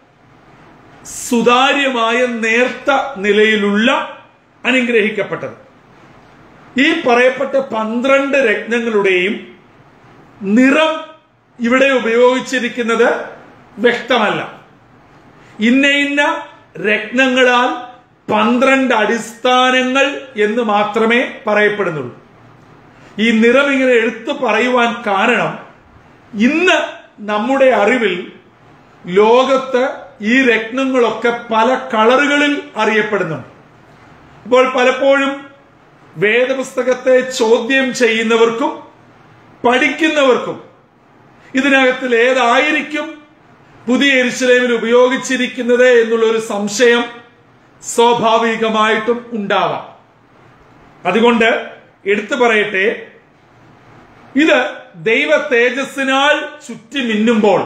സുതാര്യമായ നേർത്ത നിലയിലുള്ള അനുഗ്രഹിക്കപ്പെട്ടത് ഈ പറയപ്പെട്ട പന്ത്രണ്ട് രത്നങ്ങളുടെയും നിറം ഇവിടെ ഉപയോഗിച്ചിരിക്കുന്നത് വ്യക്തമല്ല ഇന്ന ഇന്ന രത്നങ്ങളാൽ പന്ത്രണ്ട് അടിസ്ഥാനങ്ങൾ എന്ന് മാത്രമേ പറയപ്പെടുന്നുള്ളൂ ഈ നിറം ഇങ്ങനെ എടുത്തു പറയുവാൻ കാരണം ഇന്ന് നമ്മുടെ അറിവിൽ ലോകത്ത് ഈ രത്നങ്ങളൊക്കെ പല കളറുകളിൽ അറിയപ്പെടുന്നുണ്ട് അപ്പോൾ പലപ്പോഴും വേദപുസ്തകത്തെ ചോദ്യം ചെയ്യുന്നവർക്കും പഠിക്കുന്നവർക്കും ഇതിനകത്തിൽ ഏതായിരിക്കും പുതിയ എരിശിലേമിൽ ഉപയോഗിച്ചിരിക്കുന്നത് എന്നുള്ള ഒരു സംശയം സ്വാഭാവികമായിട്ടും ഉണ്ടാവാം അതുകൊണ്ട് എടുത്തു പറയട്ടെ ഇത് ദൈവ തേജസ്സിനാൽ ചുറ്റി മിന്നുമ്പോൾ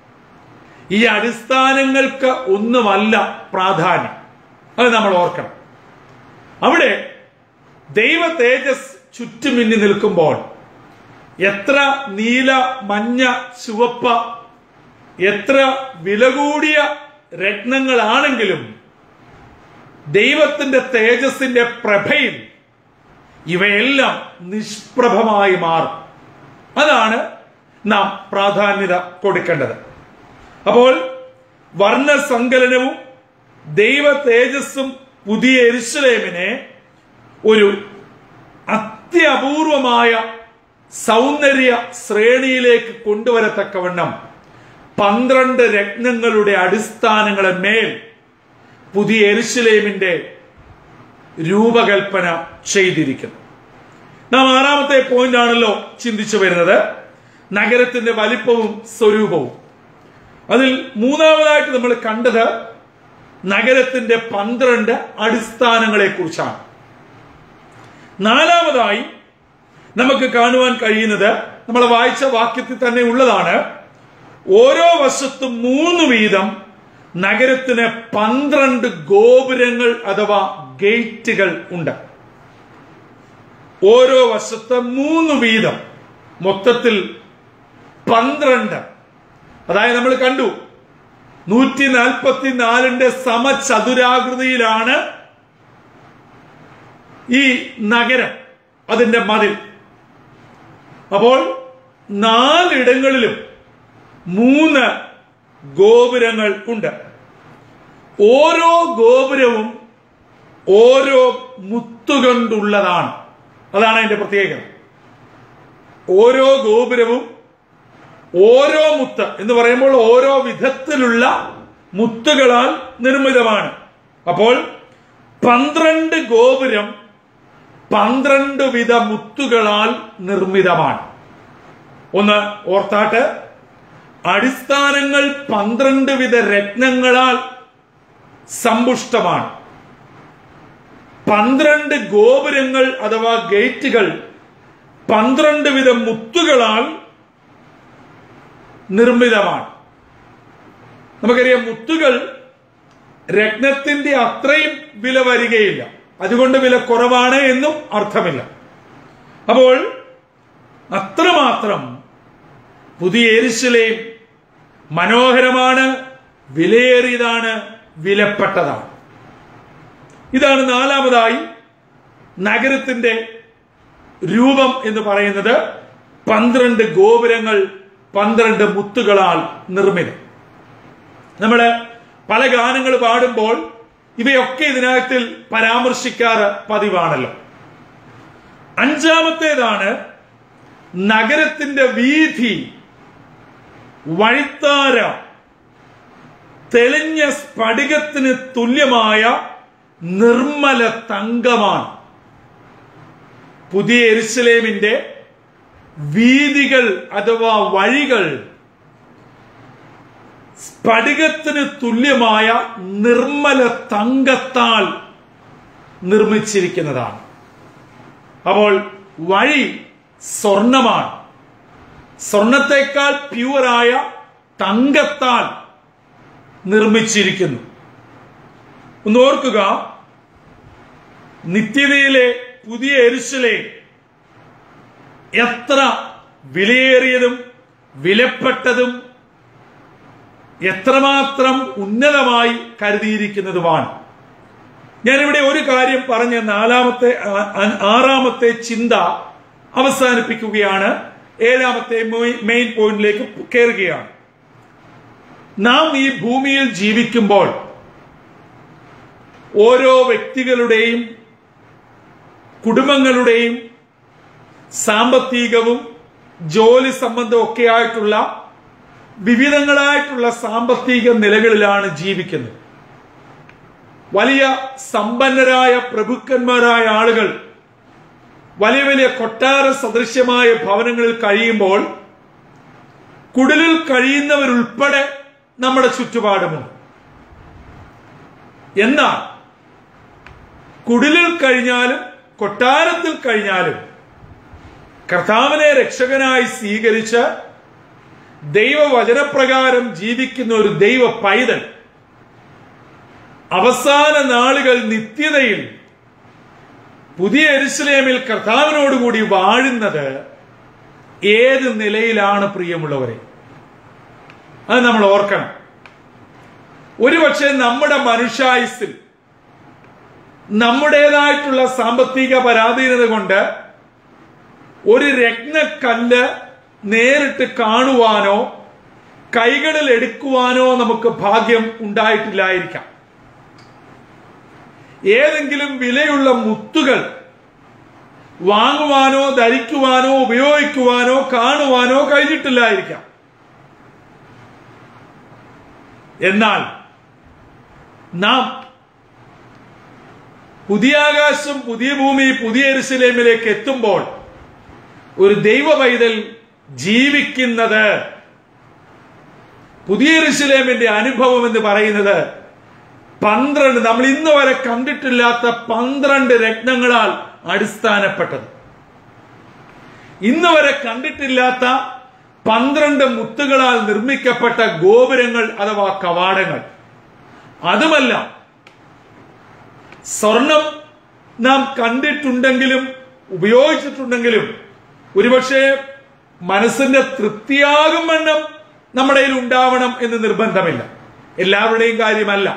ഈ അടിസ്ഥാനങ്ങൾക്ക് ഒന്നുമല്ല പ്രാധാന്യം അത് നമ്മൾ ഓർക്കണം അവിടെ ദൈവ തേജസ് ചുറ്റുമിന്നി നിൽക്കുമ്പോൾ എത്ര നീല മഞ്ഞ ചുവപ്പ എത്ര വില കൂടിയ രത്നങ്ങളാണെങ്കിലും ദൈവത്തിന്റെ തേജസ്സിന്റെ പ്രഭയിൽ ഇവയെല്ലാം നിഷ്പ്രഭമായി മാറും അതാണ് നാം പ്രാധാന്യത കൊടുക്കേണ്ടത് അപ്പോൾ വർണ്ണസങ്കലനവും ദൈവ തേജസ്സും പുതിയ എരുസലേമിനെ ഒരു അത്യപൂർവമായ സൗന്ദര്യ ശ്രേണിയിലേക്ക് കൊണ്ടുവരത്തക്കവണ്ണം പന്ത്രണ്ട് രത്നങ്ങളുടെ അടിസ്ഥാനങ്ങളെ മേൽ പുതിയ എരുസലേമിന്റെ രൂപകൽപ്പന ചെയ്തിരിക്കുന്നു നാം ആറാമത്തെ പോയിന്റ് ആണല്ലോ ചിന്തിച്ചു വരുന്നത് നഗരത്തിന്റെ വലിപ്പവും സ്വരൂപവും അതിൽ മൂന്നാമതായിട്ട് നമ്മൾ കണ്ടത് നഗരത്തിന്റെ പന്ത്രണ്ട് അടിസ്ഥാനങ്ങളെ കുറിച്ചാണ് നാലാമതായി നമുക്ക് കാണുവാൻ കഴിയുന്നത് നമ്മൾ വായിച്ച വാക്യത്തിൽ തന്നെ ഉള്ളതാണ് ഓരോ വശത്തും മൂന്ന് വീതം നഗരത്തിന് പന്ത്രണ്ട് ഗോപുരങ്ങൾ അഥവാ ഗേറ്റുകൾ ഉണ്ട് ഓരോ വശത്ത് മൂന്ന് വീതം മൊത്തത്തിൽ പന്ത്രണ്ട് അതായത് നമ്മൾ കണ്ടു നൂറ്റി നാൽപ്പത്തി നാലിന്റെ സമചതുരാകൃതിയിലാണ് ഈ നഗരം അതിന്റെ മതിൽ അപ്പോൾ നാലിടങ്ങളിലും മൂന്ന് ഗോപുരങ്ങൾ ഉണ്ട് ഓരോ ഗോപുരവും ഓരോ മുത്തുകൊണ്ടുള്ളതാണ് അതാണ് അതിന്റെ പ്രത്യേകത ഓരോ ഗോപുരവും ഓരോ മുത്ത് എന്ന് പറയുമ്പോൾ ഓരോ വിധത്തിലുള്ള മുത്തുകളാൽ നിർമ്മിതമാണ് അപ്പോൾ പന്ത്രണ്ട് ഗോപുരം പന്ത്രണ്ട് വിധ മുത്തുകളാൽ നിർമ്മിതമാണ് ഒന്ന് ഓർത്താട്ട് അടിസ്ഥാനങ്ങൾ പന്ത്രണ്ട് വിധ രത്നങ്ങളാൽ സമ്പുഷ്ടമാണ് പന്ത്രണ്ട് ഗോപുരങ്ങൾ അഥവാ ഗേറ്റുകൾ പന്ത്രണ്ട് വിധ മുത്തുകളാൽ നിർമ്മിതമാണ് നമുക്കറിയാം മുത്തുകൾ രത്നത്തിന്റെ അത്രയും വില വരികയില്ല അതുകൊണ്ട് വില കുറവാണ് എന്നും അർത്ഥമില്ല അപ്പോൾ അത്രമാത്രം പുതിയ എരിശിലേം മനോഹരമാണ് വിലയേറിയതാണ് വിലപ്പെട്ടതാണ് ഇതാണ് നാലാമതായി നഗരത്തിന്റെ രൂപം എന്ന് പറയുന്നത് പന്ത്രണ്ട് ഗോപുരങ്ങൾ പന്ത്രണ്ട് മുത്തുകളാൽ നിർമ്മിതം നമ്മള് പല ഗാനങ്ങൾ പാടുമ്പോൾ ഇവയൊക്കെ ഇതിനകത്തിൽ പരാമർശിക്കാറ് പതിവാണല്ലോ അഞ്ചാമത്തേതാണ് നഗരത്തിന്റെ വീതി വഴിത്താര തെളിഞ്ഞ സ്ഫടികത്തിന് തുല്യമായ നിർമ്മല തങ്കമാണ് പുതിയ എരുസലേമിന്റെ വീതികൾ അഥവാ വഴികൾ സ്ഫടികത്തിന് തുല്യമായ നിർമ്മല തങ്കത്താൽ നിർമ്മിച്ചിരിക്കുന്നതാണ് അപ്പോൾ വഴി സ്വർണമാണ് സ്വർണത്തെക്കാൾ പ്യുവറായ തങ്കത്താൽ നിർമ്മിച്ചിരിക്കുന്നു ഒന്ന് ഓർക്കുക നിത്യതയിലെ പുതിയ എരുസലേ എത്ര വിലയേറിയതും വിലപ്പെട്ടതും എത്രമാത്രം ഉന്നതമായി കരുതിയിരിക്കുന്നതുമാണ് ഞാനിവിടെ ഒരു കാര്യം പറഞ്ഞ് നാലാമത്തെ ആ- ആ- ആറാമത്തെ ചിന്ത അവസാനിപ്പിക്കുകയാണ് ഏഴാമത്തെ മൊയ്- മെയിൻ പോയിന്റിലേക്ക് കയറുകയാണ് നാം ഈ ഭൂമിയിൽ ജീവിക്കുമ്പോൾ ഓരോ വ്യക്തികളുടെയും കുടുംബങ്ങളുടെയും സാമ്പത്തികവും ജോലി സംബന്ധവും ഒക്കെ ആയിട്ടുള്ള വിവിധങ്ങളായിട്ടുള്ള സാമ്പത്തിക നിലകളിലാണ് ജീവിക്കുന്നത് വലിയ സമ്പന്നരായ പ്രഭുക്കന്മാരായ ആളുകൾ വലിയ വലിയ കൊട്ടാര സദൃശ്യമായ ഭവനങ്ങളിൽ കഴിയുമ്പോൾ കുടിലിൽ കഴിയുന്നവരുൾപ്പെടെ നമ്മുടെ ചുറ്റുപാടുമുണ്ട് എന്നാൽ കുടിലിൽ കഴിഞ്ഞാലും കൊട്ടാരത്തിൽ കഴിഞ്ഞാലും കർത്താവിനെ രക്ഷകനായി സ്വീകരിച്ച് ദൈവവചനപ്രകാരം ജീവിക്കുന്ന ഒരു ദൈവ പൈതൽ അവസാന നാളുകൾ നിത്യതയിൽ പുതിയ എരുസലേമിൽ കർത്താവിനോടുകൂടി വാഴുന്നത് ഏത് നിലയിലാണ് പ്രിയമുള്ളവരെ അത് നമ്മൾ ഓർക്കണം ഒരുപക്ഷെ നമ്മുടെ മനുഷ്യായുസിൽ നമ്മുടേതായിട്ടുള്ള സാമ്പത്തിക പരാധീനത കൊണ്ട് ഒരു രത്നക്കല്ല് നേരിട്ട് കാണുവാനോ കൈകളിൽ എടുക്കുവാനോ നമുക്ക് ഭാഗ്യം ഉണ്ടായിട്ടില്ലായിരിക്കാം ഏതെങ്കിലും വിലയുള്ള മുത്തുകൾ വാങ്ങുവാനോ ധരിക്കുവാനോ ഉപയോഗിക്കുവാനോ കാണുവാനോ കഴിഞ്ഞിട്ടില്ലായിരിക്കാം എന്നാൽ നാം പുതിയ ആകാശം പുതിയ ഭൂമി പുതിയ എരുസലേമിലേക്ക് എത്തുമ്പോൾ ഒരു ദൈവ പൈതൽ ജീവിക്കുന്നത് പുതിയ എരുസലേമിന്റെ അനുഭവം എന്ന് പറയുന്നത് പന്ത്രണ്ട് നമ്മൾ ഇന്ന് വരെ കണ്ടിട്ടില്ലാത്ത പന്ത്രണ്ട് രത്നങ്ങളാൽ അടിസ്ഥാനപ്പെട്ടത് ഇന്ന് വരെ കണ്ടിട്ടില്ലാത്ത പന്ത്രണ്ട് മുത്തുകളാൽ നിർമ്മിക്കപ്പെട്ട ഗോപുരങ്ങൾ അഥവാ കവാടങ്ങൾ അതുമല്ല സ്വർണം നാം കണ്ടിട്ടുണ്ടെങ്കിലും ഉപയോഗിച്ചിട്ടുണ്ടെങ്കിലും ഒരുപക്ഷെ മനസ്സിന്റെ തൃപ്തിയാകും വണ്ണം നമ്മുടെ കയ്യിൽ ഉണ്ടാവണം എന്ന് നിർബന്ധമില്ല എല്ലാവരുടെയും കാര്യമല്ല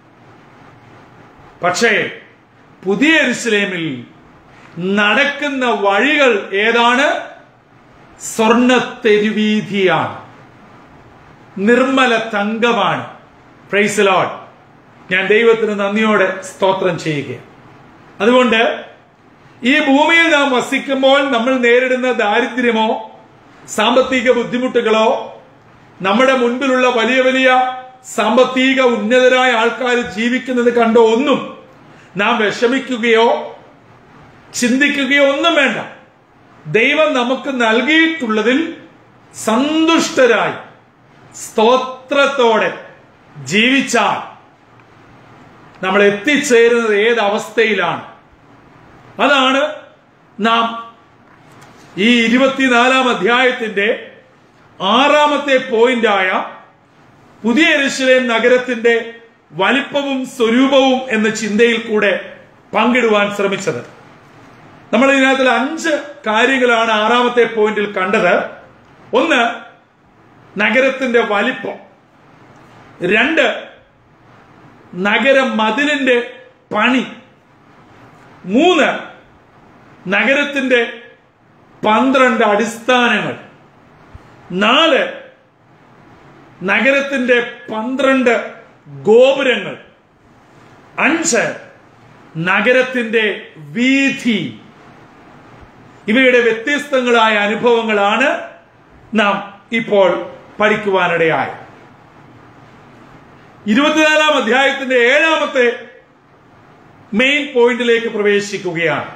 പക്ഷേ പുതിയ എരുസലേമിൽ നടക്കുന്ന വഴികൾ ഏതാണ് സ്വർണ്ണ തെരുവീതിയാണ് നിർമ്മല തങ്കമാണ് പ്രൈസ് ലോഡ് ഞാൻ ദൈവത്തിന് നന്ദിയോടെ സ്തോത്രം ചെയ്യുകയാണ് അതുകൊണ്ട് ഈ ഭൂമിയിൽ നാം വസിക്കുമ്പോൾ നമ്മൾ നേരിടുന്ന ദാരിദ്ര്യമോ സാമ്പത്തിക ബുദ്ധിമുട്ടുകളോ നമ്മുടെ മുൻപിലുള്ള വലിയ വലിയ സാമ്പത്തിക ഉന്നതരായ ആൾക്കാർ ജീവിക്കുന്നത് കണ്ടോ ഒന്നും നാം വിഷമിക്കുകയോ ചിന്തിക്കുകയോ ഒന്നും വേണ്ട ദൈവം നമുക്ക് നൽകിയിട്ടുള്ളതിൽ സന്തുഷ്ടരായി സ്തോത്രത്തോടെ ജീവിച്ചാൽ നമ്മൾ എത്തിച്ചേരുന്നത് ഏത് അവസ്ഥയിലാണ് അതാണ് നാം ഈ ഇരുപത്തിനാലാം അധ്യായത്തിന്റെ ആറാമത്തെ പോയിന്റായ പുതിയ എരുശലേം നഗരത്തിന്റെ വലിപ്പവും സ്വരൂപവും എന്ന ചിന്തയിൽ കൂടെ പങ്കിടുവാൻ ശ്രമിച്ചത് നമ്മൾ ഇതിനകത്തിൽ അഞ്ച് കാര്യങ്ങളാണ് ആറാമത്തെ പോയിന്റിൽ കണ്ടത് ഒന്ന് നഗരത്തിന്റെ വലിപ്പം രണ്ട് നഗര മതിലിന്റെ പണി മൂന്ന് നഗരത്തിന്റെ പന്ത്രണ്ട് അടിസ്ഥാനങ്ങൾ നാല് നഗരത്തിന്റെ പന്ത്രണ്ട് ഗോപുരങ്ങൾ അഞ്ച് നഗരത്തിന്റെ വീഥി ഇവയുടെ വ്യത്യസ്തങ്ങളായ അനുഭവങ്ങളാണ് നാം ഇപ്പോൾ പഠിക്കുവാനിടയായത് ഇരുപത്തിനാലാം അധ്യായത്തിന്റെ ഏഴാമത്തെ മെയിൻ പോയിന്റിലേക്ക് പ്രവേശിക്കുകയാണ്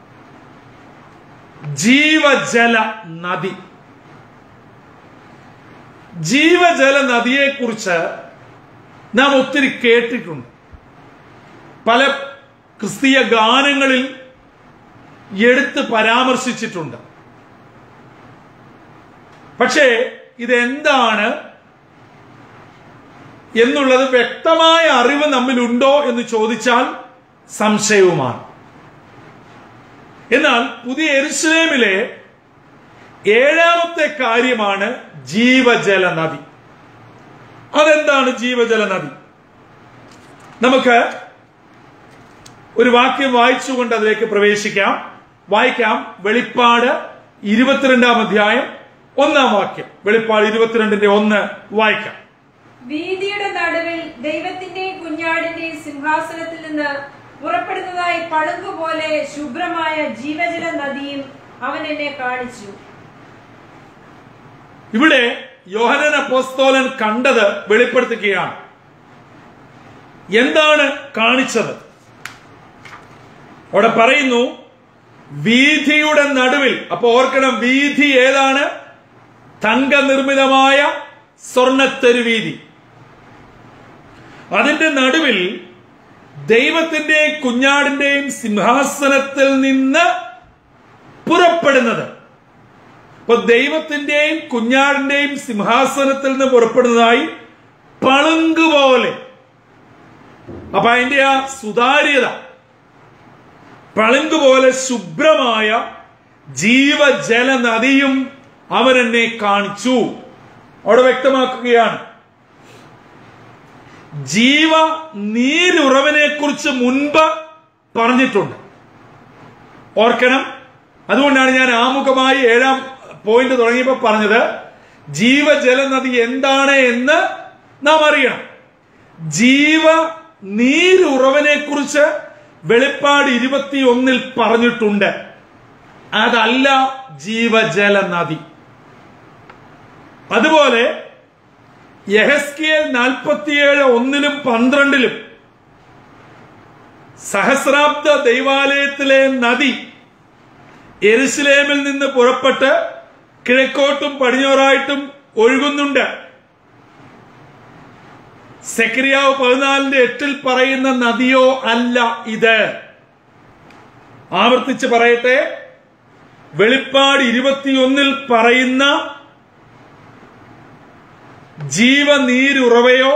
ജീവജല നദി ജീവജല നദിയെക്കുറിച്ച് നാം ഒത്തിരി കേട്ടിട്ടുണ്ട് പല ക്രിസ്തീയ ഗാനങ്ങളിൽ എടുത്ത് പരാമർശിച്ചിട്ടുണ്ട് പക്ഷേ ഇതെന്താണ് എന്നുള്ളത് വ്യക്തമായ അറിവ് നമ്മിലുണ്ടോ എന്ന് ചോദിച്ചാൽ സംശയവുമാണ് എന്നാൽ പുതിയ എരുസലേമിലെ ഏഴാമത്തെ കാര്യമാണ് ജീവജല നദി അതെന്താണ് ജീവജല നദി നമുക്ക് ഒരു വാക്യം വായിച്ചുകൊണ്ട് അതിലേക്ക് പ്രവേശിക്കാം വായിക്കാം വെളിപ്പാട് ഇരുപത്തിരണ്ടാം അധ്യായം ഒന്നാം വാക്യം വെളിപ്പാട് ഇരുപത്തിരണ്ടിന്റെ ഒന്ന് വായിക്കാം വീതിയുടെ നടുവിൽ ദൈവത്തിന്റെയും കുഞ്ഞാടിന്റെയും സിംഹാസനത്തിൽ നിന്ന് പുറപ്പെടുന്നതായി പളുങ്കുപോലെ ശുഭ്രമായ ജീവജല നദിയും അവൻ എന്നെ കാണിച്ചു ഇവിടെ യോഹനൻ അപ്പോസ്തോലൻ കണ്ടത് വെളിപ്പെടുത്തുകയാണ് എന്താണ് കാണിച്ചത് അവിടെ പറയുന്നു വീഥിയുടെ നടുവിൽ അപ്പൊ ഓർക്കണം വീഥി ഏതാണ് തങ്കനിർമ്മിതമായ സ്വർണത്തെരുവീതി അതിന്റെ നടുവിൽ ദൈവത്തിന്റെയും കുഞ്ഞാടിന്റെയും സിംഹാസനത്തിൽ നിന്ന് പുറപ്പെടുന്നത് അപ്പൊ ദൈവത്തിന്റെയും കുഞ്ഞാടിന്റെയും സിംഹാസനത്തിൽ നിന്ന് പുറപ്പെടുന്നതായി പളുങ്ക് പോലെ അപ്പൊ അതിന്റെ ആ സുതാര്യത പളുങ്ക് പോലെ ശുഭ്രമായ ജീവജല നദിയും അവൻ എന്നെ കാണിച്ചു അവിടെ വ്യക്തമാക്കുകയാണ് ജീവ നീരുറവിനെ കുറിച്ച് മുൻപ് പറഞ്ഞിട്ടുണ്ട് ഓർക്കണം അതുകൊണ്ടാണ് ഞാൻ ആമുഖമായി ഏഴാം പോയിന്റ് തുടങ്ങിയപ്പോൾ പറഞ്ഞത് ജീവജല നദി എന്താണ് എന്ന് നാം അറിയണം ജീവ നീരുറവിനെ കുറിച്ച് വെളിപ്പാട് ഇരുപത്തി ഒന്നിൽ പറഞ്ഞിട്ടുണ്ട് അതല്ല ജീവജല നദി അതുപോലെ യഹസ്കിയൽ നാൽപ്പത്തിയേഴ് ഒന്നിലും പന്ത്രണ്ടിലും സഹസ്രാബ്ദ ദൈവാലയത്തിലെ നദി എരുസലേമിൽ നിന്ന് പുറപ്പെട്ട് കിഴക്കോട്ടും പടിഞ്ഞോറായിട്ടും ഒഴുകുന്നുണ്ട് സെക്രിയാവ് പതിനാലിന്റെ എട്ടിൽ പറയുന്ന നദിയോ അല്ല ഇത് ആവർത്തിച്ച് പറയട്ടെ വെളിപ്പാട് ഇരുപത്തിയൊന്നിൽ പറയുന്ന ജീവനീരുറവയോ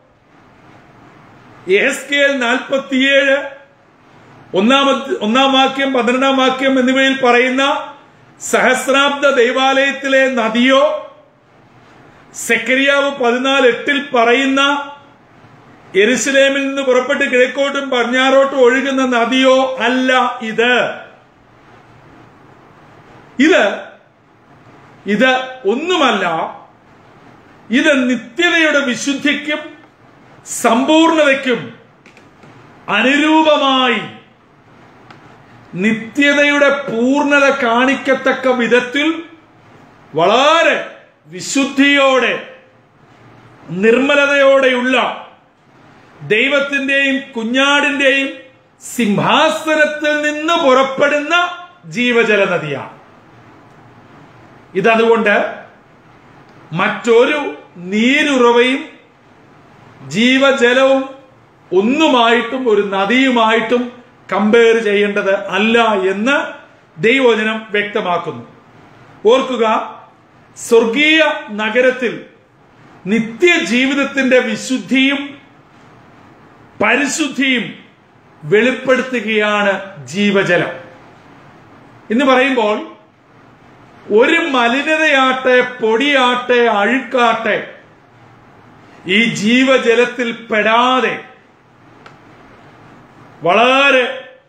എഹസ്കേൽ നാൽപ്പത്തിയേഴ് ഒന്നാം ഒന്നാം വാക്യം പന്ത്രണ്ടാം വാക്യം എന്നിവയിൽ പറയുന്ന സഹസ്രാബ്ദ ദൈവാലയത്തിലെ നദിയോ സെക്കരിയാവ് പതിനാല് എട്ടിൽ പറയുന്ന എരുസലേമിൽ നിന്ന് പുറപ്പെട്ട് കിഴക്കോട്ടും പടിഞ്ഞാറോട്ടും ഒഴുകുന്ന നദിയോ അല്ല ഇത് ഇത് ഇത് ഒന്നുമല്ല ഇത് നിത്യതയുടെ വിശുദ്ധിക്കും സമ്പൂർണതയ്ക്കും അനുരൂപമായി നിത്യതയുടെ പൂർണ്ണത കാണിക്കത്തക്ക വിധത്തിൽ വളരെ വിശുദ്ധിയോടെ നിർമ്മലതയോടെയുള്ള ദൈവത്തിന്റെയും കുഞ്ഞാടിന്റെയും സിംഹാസനത്തിൽ നിന്ന് പുറപ്പെടുന്ന ജീവജല നദിയാണ് ഇതതുകൊണ്ട് മറ്റൊരു നീരുറവയും ജീവജലവും ഒന്നുമായിട്ടും ഒരു നദിയുമായിട്ടും കമ്പയർ ചെയ്യേണ്ടത് അല്ല എന്ന് ദൈവവചനം വ്യക്തമാക്കുന്നു ഓർക്കുക സ്വർഗീയ നഗരത്തിൽ നിത്യജീവിതത്തിന്റെ വിശുദ്ധിയും പരിശുദ്ധിയും വെളിപ്പെടുത്തുകയാണ് ജീവജലം എന്ന് പറയുമ്പോൾ ഒരു മലിനതയാട്ടെ പൊടിയാട്ടെ അഴുക്കാട്ടെ ഈ ജീവജലത്തിൽ പെടാതെ വളരെ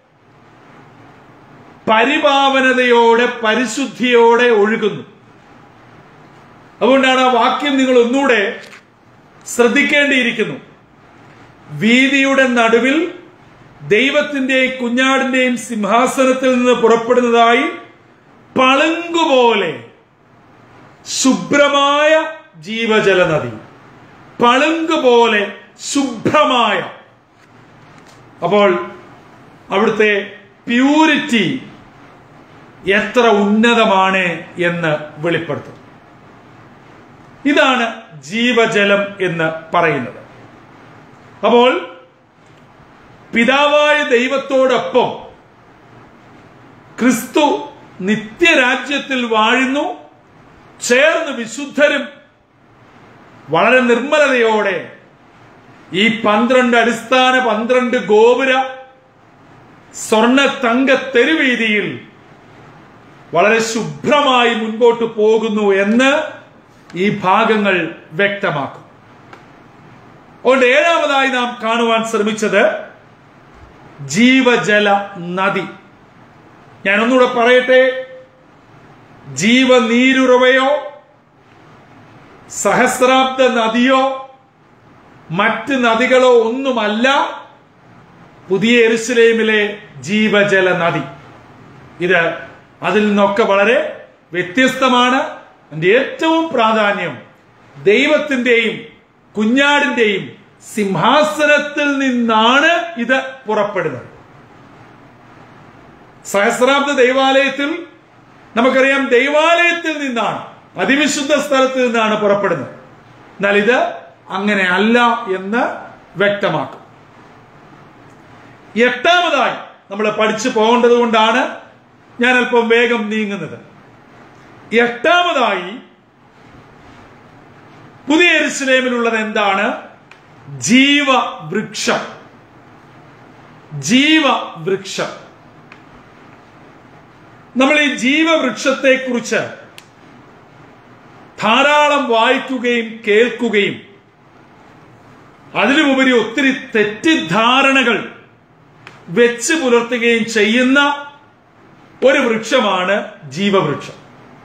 പരിപാവനതയോടെ പരിശുദ്ധിയോടെ ഒഴുകുന്നു അതുകൊണ്ടാണ് ആ വാക്യം നിങ്ങൾ ഒന്നുകൂടെ ശ്രദ്ധിക്കേണ്ടിയിരിക്കുന്നു വീതിയുടെ നടുവിൽ ദൈവത്തിന്റെയും കുഞ്ഞാടിന്റെയും സിംഹാസനത്തിൽ നിന്ന് പുറപ്പെടുന്നതായി പളുങ്കുപോലെ ശുഭ്രമായ ജീവജല നദി പളുങ്ക് പോലെ ശുഭ്രമായ അപ്പോൾ അവിടുത്തെ പ്യൂരിറ്റി എത്ര ഉന്നതമാണ് എന്ന് വെളിപ്പെടുത്തും ഇതാണ് ജീവജലം എന്ന് പറയുന്നത് അപ്പോൾ പിതാവായ ദൈവത്തോടൊപ്പം ക്രിസ്തു നിത്യരാജ്യത്തിൽ വാഴുന്നു ചേർന്ന് വിശുദ്ധരും വളരെ നിർമ്മലതയോടെ ഈ പന്ത്രണ്ട് അടിസ്ഥാന പന്ത്രണ്ട് ഗോപുര സ്വർണ്ണ തങ്ക തെരുവീതിയിൽ വളരെ ശുഭ്രമായി മുൻപോട്ട് പോകുന്നു എന്ന് ഈ ഭാഗങ്ങൾ വ്യക്തമാക്കും അതുകൊണ്ട് ഏഴാമതായി നാം കാണുവാൻ ശ്രമിച്ചത് ജീവജല നദി ഞാൻ ഒന്നുകൂടെ പറയട്ടെ ജീവനീരുറവയോ സഹസ്രാബ്ദ നദിയോ മറ്റ് നദികളോ ഒന്നുമല്ല പുതിയ എരുസലേമിലെ ജീവജല നദി ഇത് അതിൽ നിന്നൊക്കെ വളരെ വ്യത്യസ്തമാണ് അതിന്റെ ഏറ്റവും പ്രാധാന്യം ദൈവത്തിന്റെയും കുഞ്ഞാടിന്റെയും സിംഹാസനത്തിൽ നിന്നാണ് ഇത് പുറപ്പെടുന്നത് സഹസ്രാബ്ദ ദൈവാലയത്തിൽ നമുക്കറിയാം ദൈവാലയത്തിൽ നിന്നാണ് അതിവിശുദ്ധ സ്ഥലത്ത് നിന്നാണ് പുറപ്പെടുന്നത് എന്നാൽ ഇത് അങ്ങനെ അല്ല എന്ന് വ്യക്തമാക്കും എട്ടാമതായി നമ്മൾ പഠിച്ചു പോകേണ്ടത് കൊണ്ടാണ് ഞാൻ അല്പം വേഗം നീങ്ങുന്നത് എട്ടാമതായി പുതിയ എരുസലേമിലുള്ളത് എന്താണ് ജീവവൃക്ഷം ജീവവൃക്ഷം നമ്മൾ ഈ ജീവവൃക്ഷത്തെ കുറിച്ച് ധാരാളം വായിക്കുകയും കേൾക്കുകയും അതിലുപരി ഒത്തിരി തെറ്റിദ്ധാരണകൾ വെച്ച് പുലർത്തുകയും ചെയ്യുന്ന ഒരു വൃക്ഷമാണ് ജീവവൃക്ഷം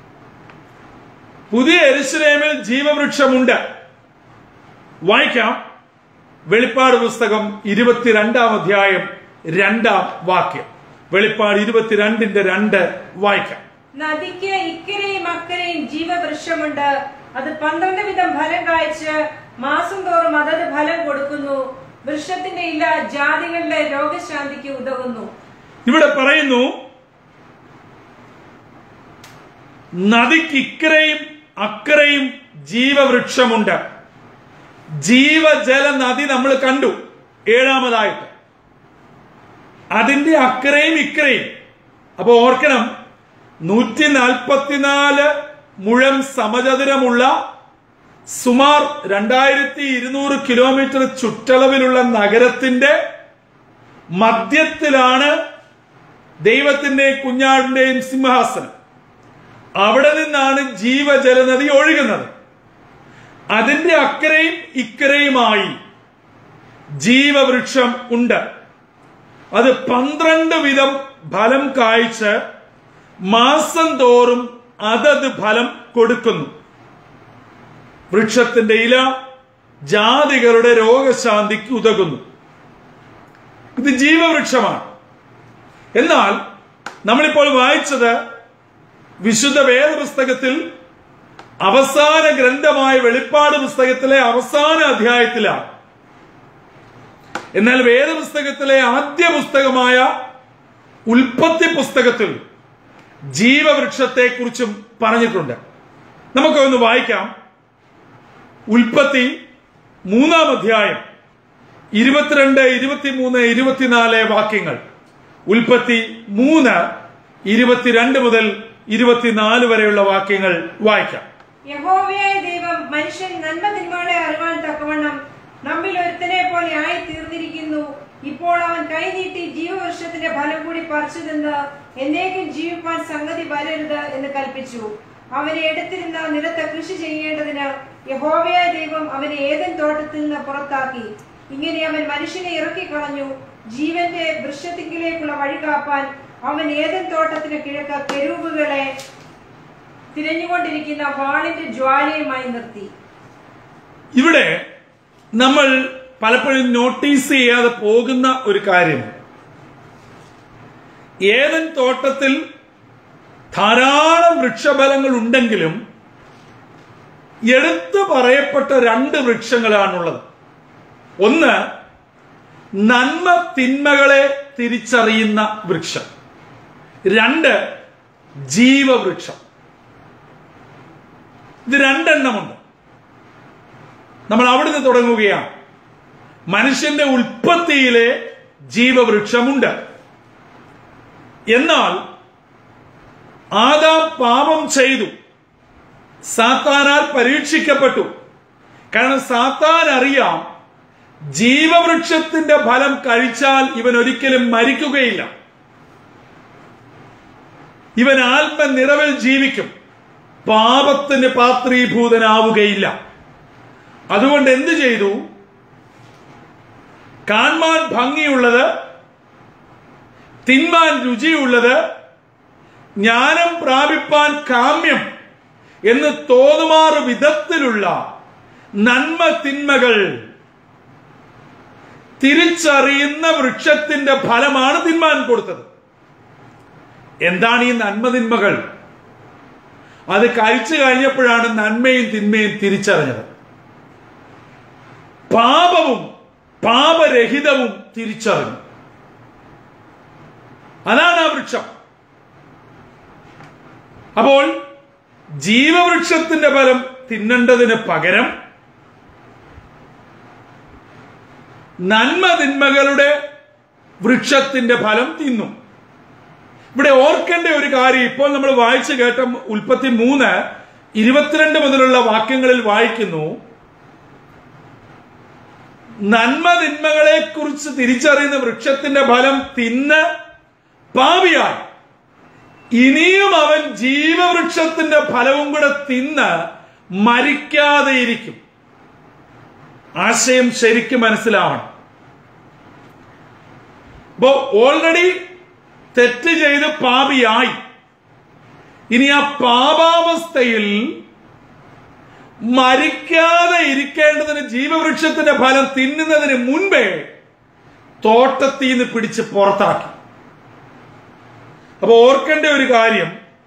പുതിയ എരുസലേമിൽ ജീവവൃക്ഷമുണ്ട് വായിക്കാം വെളിപ്പാട് പുസ്തകം ഇരുപത്തിരണ്ടാം അധ്യായം രണ്ടാം വാക്യം വെളിപ്പാട് ഇരുപത്തിരണ്ടിന്റെ രണ്ട് വായിക്കാം നദിക്ക് ഇക്കരെയും അക്കരെയും ജീവവൃക്ഷമുണ്ട് അത് പന്ത്രണ്ട് വിധം ഫലം കായ്ച്ച് മാസം തോറും അതത് ഫലം കൊടുക്കുന്നു വൃക്ഷത്തിന്റെ ഇല ജാതികളുടെ രോഗശാന്തിക്ക് ഉതകുന്നു ഇവിടെ പറയുന്നു നദിക്ക് ഇക്കരയും അക്കരയും ജീവവൃക്ഷമുണ്ട് ജീവജല നദി നമ്മൾ കണ്ടു ഏഴാമതായിട്ട് അതിന്റെ അക്കരയും ഇക്കരയും അപ്പൊ ഓർക്കണം നൂറ്റി നാൽപ്പത്തിനാല് മുഴം സമചതുരമുള്ള സുമാർ രണ്ടായിരത്തി ഇരുന്നൂറ് കിലോമീറ്റർ ചുറ്റളവിലുള്ള നഗരത്തിന്റെ മധ്യത്തിലാണ് ദൈവത്തിന്റെയും കുഞ്ഞാടിന്റെയും സിംഹാസനം അവിടെ നിന്നാണ് ജീവജലനദി ഒഴുകുന്നത് അതിന്റെ അക്കരയും ഇക്കരയുമായി ജീവവൃക്ഷം ഉണ്ട് അത് പന്ത്രണ്ട് വിധം ഫലം കായ്ച്ച് മാസം തോറും അതത് ഫലം കൊടുക്കുന്നു വൃക്ഷത്തിന്റെ ഇല ജാതികളുടെ രോഗശാന്തിക്ക് ഉതകുന്നു ഇത് ജീവവൃക്ഷമാണ് എന്നാൽ നമ്മളിപ്പോൾ വായിച്ചത് വിശുദ്ധ വേദപുസ്തകത്തിൽ അവസാന ഗ്രന്ഥമായ വെളിപ്പാട് പുസ്തകത്തിലെ അവസാന അധ്യായത്തിലാണ് എന്നാൽ വേദപുസ്തകത്തിലെ ആദ്യ പുസ്തകമായ ഉൽപ്പത്തി പുസ്തകത്തിൽ ജീവവൃക്ഷത്തെക്കുറിച്ചും പറഞ്ഞിട്ടുണ്ട് നമുക്കൊന്ന് വായിക്കാം ഉൽപ്പത്തി മൂന്നാം അധ്യായം ഇരുപത്തിരണ്ട് ഇരുപത്തിമൂന്ന് ഇരുപത്തിനാല് വാക്യങ്ങൾ ഉൽപ്പത്തി മൂന്ന് ഇരുപത്തിരണ്ട് മുതൽ ഇരുപത്തിനാല് വരെയുള്ള വാക്യങ്ങൾ വായിക്കാം യഹോവയായ ദൈവം മനുഷ്യൻ നന്മ തിന്മകളെ അറിവാൻ തക്കവണ്ണം നമ്മിൽ ഒരുത്തനെ പോലെ ആയി തീർന്നിരിക്കുന്നു ഇപ്പോൾ അവൻ കൈനീട്ടി ജീവവൃക്ഷത്തിന്റെ ഫലം കൂടി പറിച്ചു നിന്ന് എന്നേക്കും ജീവിപ്പാൻ സംഗതി വരരുത് എന്ന് കൽപ്പിച്ചു അവനെ എടുത്തിരുന്ന നിലത്ത് കൃഷി ചെയ്യേണ്ടതിന് യഹോവയായ ദൈവം അവനെ ഏതൻ തോട്ടത്തിൽ നിന്ന് പുറത്താക്കി ഇങ്ങനെ അവൻ മനുഷ്യനെ ഇറക്കിക്കളഞ്ഞു ജീവന്റെ വൃക്ഷത്തിങ്കിലേക്കുള്ള വഴി കാപ്പാൻ അവൻ ഏതൻ തോട്ടത്തിന് കിഴക്ക് കെരൂബുകളെ തിരഞ്ഞുകൊണ്ടിരിക്കുന്ന വാളിന്റെ ജ്വാലയുമായി നിർത്തി ഇവിടെ നമ്മൾ പലപ്പോഴും നോട്ടീസ് ചെയ്യാതെ പോകുന്ന ഒരു കാര്യം ഏതൻ തോട്ടത്തിൽ ധാരാളം വൃക്ഷഫലങ്ങൾ ഉണ്ടെങ്കിലും എടുത്തു പറയപ്പെട്ട രണ്ട് വൃക്ഷങ്ങളാണുള്ളത് ഒന്ന് നന്മ തിന്മകളെ തിരിച്ചറിയുന്ന വൃക്ഷം രണ്ട് ജീവവൃക്ഷം ഇത് രണ്ടെണ്ണമുണ്ട് നമ്മൾ അവിടുന്ന് തുടങ്ങുകയാണ് മനുഷ്യന്റെ ഉൽപ്പത്തിയിലെ ജീവവൃക്ഷമുണ്ട് എന്നാൽ ആദാം പാപം ചെയ്തു സാത്താനാൽ പരീക്ഷിക്കപ്പെട്ടു കാരണം സാത്താൻ അറിയാം ജീവവൃക്ഷത്തിന്റെ ഫലം കഴിച്ചാൽ ഇവൻ ഒരിക്കലും മരിക്കുകയില്ല ഇവൻ ആത്മനിറവിൽ ജീവിക്കും പാപത്തിന് പാത്രീഭൂതനാവുകയില്ല അതുകൊണ്ട് എന്ത് ചെയ്തു കാണാൻ ഭംഗിയുള്ളത് തിന്മാൻ രുചിയുള്ളത് ജ്ഞാനം പ്രാപിപ്പാൻ കാമ്യം എന്ന് തോന്നുമാറ് വിധത്തിലുള്ള നന്മ തിന്മകൾ തിരിച്ചറിയുന്ന വൃക്ഷത്തിന്റെ ഫലമാണ് തിന്മാൻ കൊടുത്തത് എന്താണ് ഈ നന്മ തിന്മകൾ അത് കഴിച്ചു കഴിഞ്ഞപ്പോഴാണ് നന്മയും തിന്മയും തിരിച്ചറിഞ്ഞത് പാപവും പാപരഹിതവും തിരിച്ചറിഞ്ഞു അതാണ് ആ വൃക്ഷം അപ്പോൾ ജീവവൃക്ഷത്തിന്റെ ഫലം തിന്നേണ്ടതിന് പകരം നന്മ തിന്മകളുടെ വൃക്ഷത്തിന്റെ ഫലം തിന്നു ഇവിടെ ഓർക്കേണ്ട ഒരു കാര്യം ഇപ്പോൾ നമ്മൾ വായിച്ചു കേട്ട ഉൽപ്പത്തി മൂന്ന് ഇരുപത്തിരണ്ട് മുതലുള്ള വാക്യങ്ങളിൽ വായിക്കുന്നു നന്മ തിന്മകളെ കുറിച്ച് തിരിച്ചറിയുന്ന വൃക്ഷത്തിന്റെ ഫലം തിന്ന് പാപിയായി ഇനിയും അവൻ ജീവവൃക്ഷത്തിന്റെ ഫലവും കൂടെ തിന്ന് മരിക്കാതെ ഇരിക്കും ആശയം ശരിക്കും മനസ്സിലാവണം അപ്പോ ഓൾറെഡി തെറ്റ് ചെയ്ത് പാപിയായി ഇനി ആ പാപാവസ്ഥയിൽ മരിക്കാതെ ഇരിക്കേണ്ടതിന് ജീവവൃക്ഷത്തിന്റെ ഫലം തിന്നുന്നതിന് മുൻപേ തോട്ടത്തിൽ നിന്ന് പിടിച്ച് പുറത്താക്കി അപ്പൊ ഓർക്കേണ്ട ഒരു കാര്യം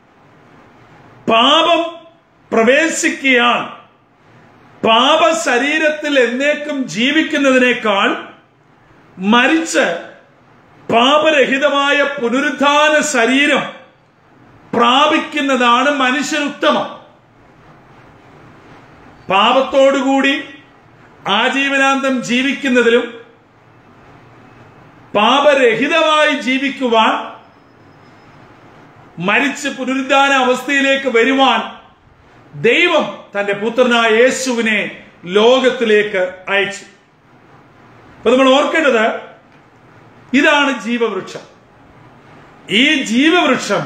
പാപം പ്രവേശിക്കാൻ പാപ ശരീരത്തിൽ എന്നേക്കും ജീവിക്കുന്നതിനേക്കാൾ മരിച്ച് പാപരഹിതമായ പുനരുദ്ധാന ശരീരം പ്രാപിക്കുന്നതാണ് മനുഷ്യനുത്തമം പാപത്തോടുകൂടി ആജീവനാന്തം ജീവിക്കുന്നതിലും പാപരഹിതമായി ജീവിക്കുവാൻ മരിച്ച് പുനരുദ്ധാന അവസ്ഥയിലേക്ക് വരുവാൻ ദൈവം തന്റെ പുത്രനായ യേശുവിനെ ലോകത്തിലേക്ക് അയച്ചു അപ്പൊ നമ്മൾ ഓർക്കേണ്ടത് ഇതാണ് ജീവവൃക്ഷം ഈ ജീവവൃക്ഷം